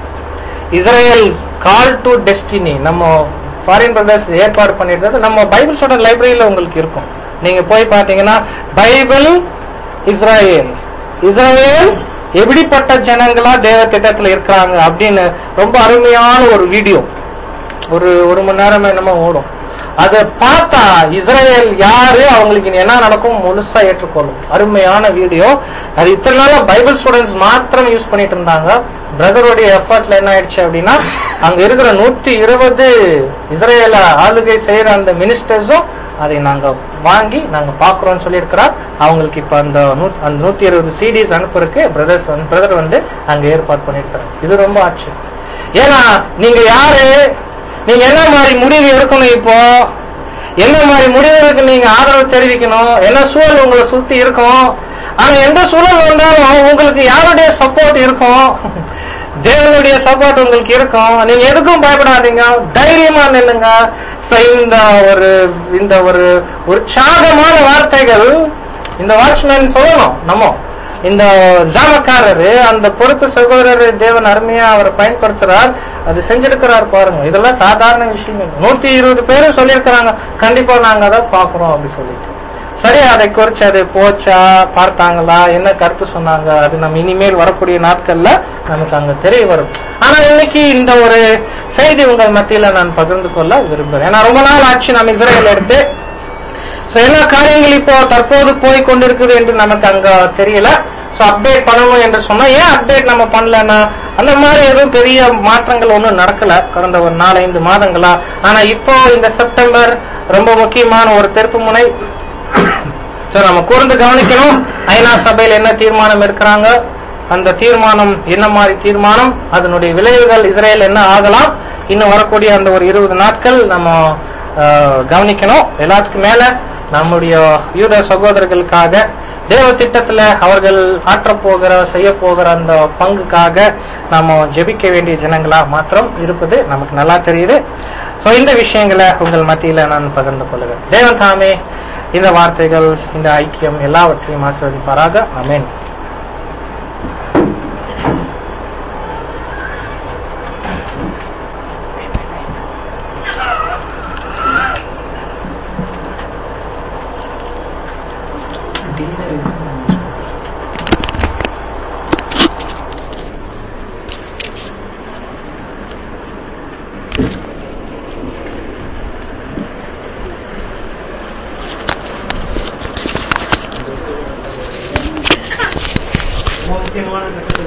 S1: Israel call to destiny நம்ம ஃபாரின் பிரதர்ஸ் ஏற்பாடு பண்ணிட்டு நம்ம பைபிள் ஸ்டூடெண்ட் லைப்ரரியில உங்களுக்கு இருக்கும் நீங்க போய் பாத்தீங்கன்னா பைபிள் இஸ்ரேல் இஸ்ரேல் எப்படிப்பட்ட ஜனங்களா தேவ திட்டத்துல இருக்கிறாங்க அப்படின்னு ரொம்ப அருமையான ஒரு வீடியோ ஒரு ஒரு மணி நேரம் என்னமோ ஓடும் அதை பார்த்தா இஸ்ரேல் யாரு அவங்களுக்கு இனி என்ன நடக்கும் முழுசா ஏற்றுக்கொள்ளும் அருமையான வீடியோ அது இத்தனை நாளா பைபிள் ஸ்டூடெண்ட்ஸ் மாத்திரம் யூஸ் பண்ணிட்டு இருந்தாங்க பிரதருடைய எஃபர்ட்ல என்ன ஆயிடுச்சு அப்படின்னா அங்க இருக்கிற நூத்தி இருபது இஸ்ரேல ஆளுகை செய்யற அந்த மினிஸ்டர்ஸும் அதை நாங்க வாங்கி நாங்க பாக்குறோம்னு சொல்லியிருக்கிறார் அவங்களுக்கு இப்ப அந்த நூ- அந்த நூத்தி இருபது சிடிஸ் அனுப்புறதுக்கு பிரதர்ஸ் பிரதர் வந்து அங்க ஏற்பாடு பண்ணிருக்கிறார் இது ரொம்ப ஆச்சரியம் ஏன்னா நீங்க யாரு நீங்க என்ன மாதிரி முடிவு எடுக்கணும் இப்போ என்ன மாதிரி முடிவுகளுக்கு நீங்க ஆதரவு தெரிவிக்கணும் என்ன சூழல் உங்களை சுத்தி இருக்கும் ஆனா எந்த சூழல் வந்தாலும் உங்களுக்கு யாருடைய சப்போர்ட் இருக்கும் தேவனுடைய சப்போர்ட் உங்களுக்கு இருக்கும் நீங்க எதுக்கும் பயப்படாதீங்க தைரியமா நில்லுங்க So, இந்த ஒரு இந்த ஒரு உற்சாகமான வார்த்தைகள் இந்த வாட்ச்மேன் சொல்லணும் நம்ம இந்த ஜாமக்காரரு அந்த பொறுப்பு சகோதரர் தேவன் அருமையா அவரை பயன்படுத்துறார் அது செஞ்சிருக்கிறார் பாருங்க இதெல்லாம் சாதாரண விஷயங்கள் நூத்தி இருபது பேரும் சொல்லியிருக்கிறாங்க கண்டிப்பா நாங்க அதை பாக்குறோம் அப்படி சொல்லிட்டு சரி அதை குறிச்சு அது போச்சா பார்த்தாங்களா என்ன கருத்து சொன்னாங்க அது நம்ம இனிமேல் வரக்கூடிய நாட்கள்ல நமக்கு அங்க தெரிய வரும் ஆனா இன்னைக்கு இந்த ஒரு செய்தி உங்கள் மத்தியில நான் பகிர்ந்து கொள்ள விரும்புறேன் ஏன்னா ரொம்ப நாள் ஆச்சு நம்ம இஸ்ரேல் எடுத்து சோ என்ன காரியங்கள் இப்போ தற்போது போய் கொண்டிருக்குது என்று நமக்கு அங்க தெரியல சோ அப்டேட் பண்ணணும் என்று சொன்னா ஏன் அப்டேட் நம்ம பண்ணலன்னா அந்த மாதிரி எதுவும் பெரிய மாற்றங்கள் ஒன்றும் நடக்கல கடந்த ஒரு நாலஞ்சு மாதங்களா ஆனா இப்போ இந்த செப்டம்பர் ரொம்ப முக்கியமான ஒரு திருப்பு முனை சோ நம்ம கூர்ந்து கவனிக்கணும் ஐநா சபையில் என்ன தீர்மானம் இருக்கிறாங்க அந்த தீர்மானம் என்ன மாதிரி தீர்மானம் அதனுடைய விளைவுகள் இஸ்ரேல் என்ன ஆகலாம் இன்னும் வரக்கூடிய அந்த ஒரு இருபது நாட்கள் நம்ம அஹ், கவனிக்கணும் எல்லாத்துக்கும் மேல நம்முடைய யூத சகோதரர்களுக்காக தேவ திட்டத்துல அவர்கள் ஆற்றப் போகிற செய்ய போகிற அந்த பங்குக்காக நாம ஜெபிக்க வேண்டிய ஜனங்களா மாத்திரம் இருப்பது நமக்கு நல்லா தெரியுது சோ இந்த விஷயங்களை உங்கள் மத்தியில நான் பகிர்ந்து கொள்கிறேன் தேவன் தாமே இந்த வார்த்தைகள் இந்த ஐக்கியம் எல்லாவற்றையும் ஆசிர்வதிப்பாராக அமேன்
S3: Thank you.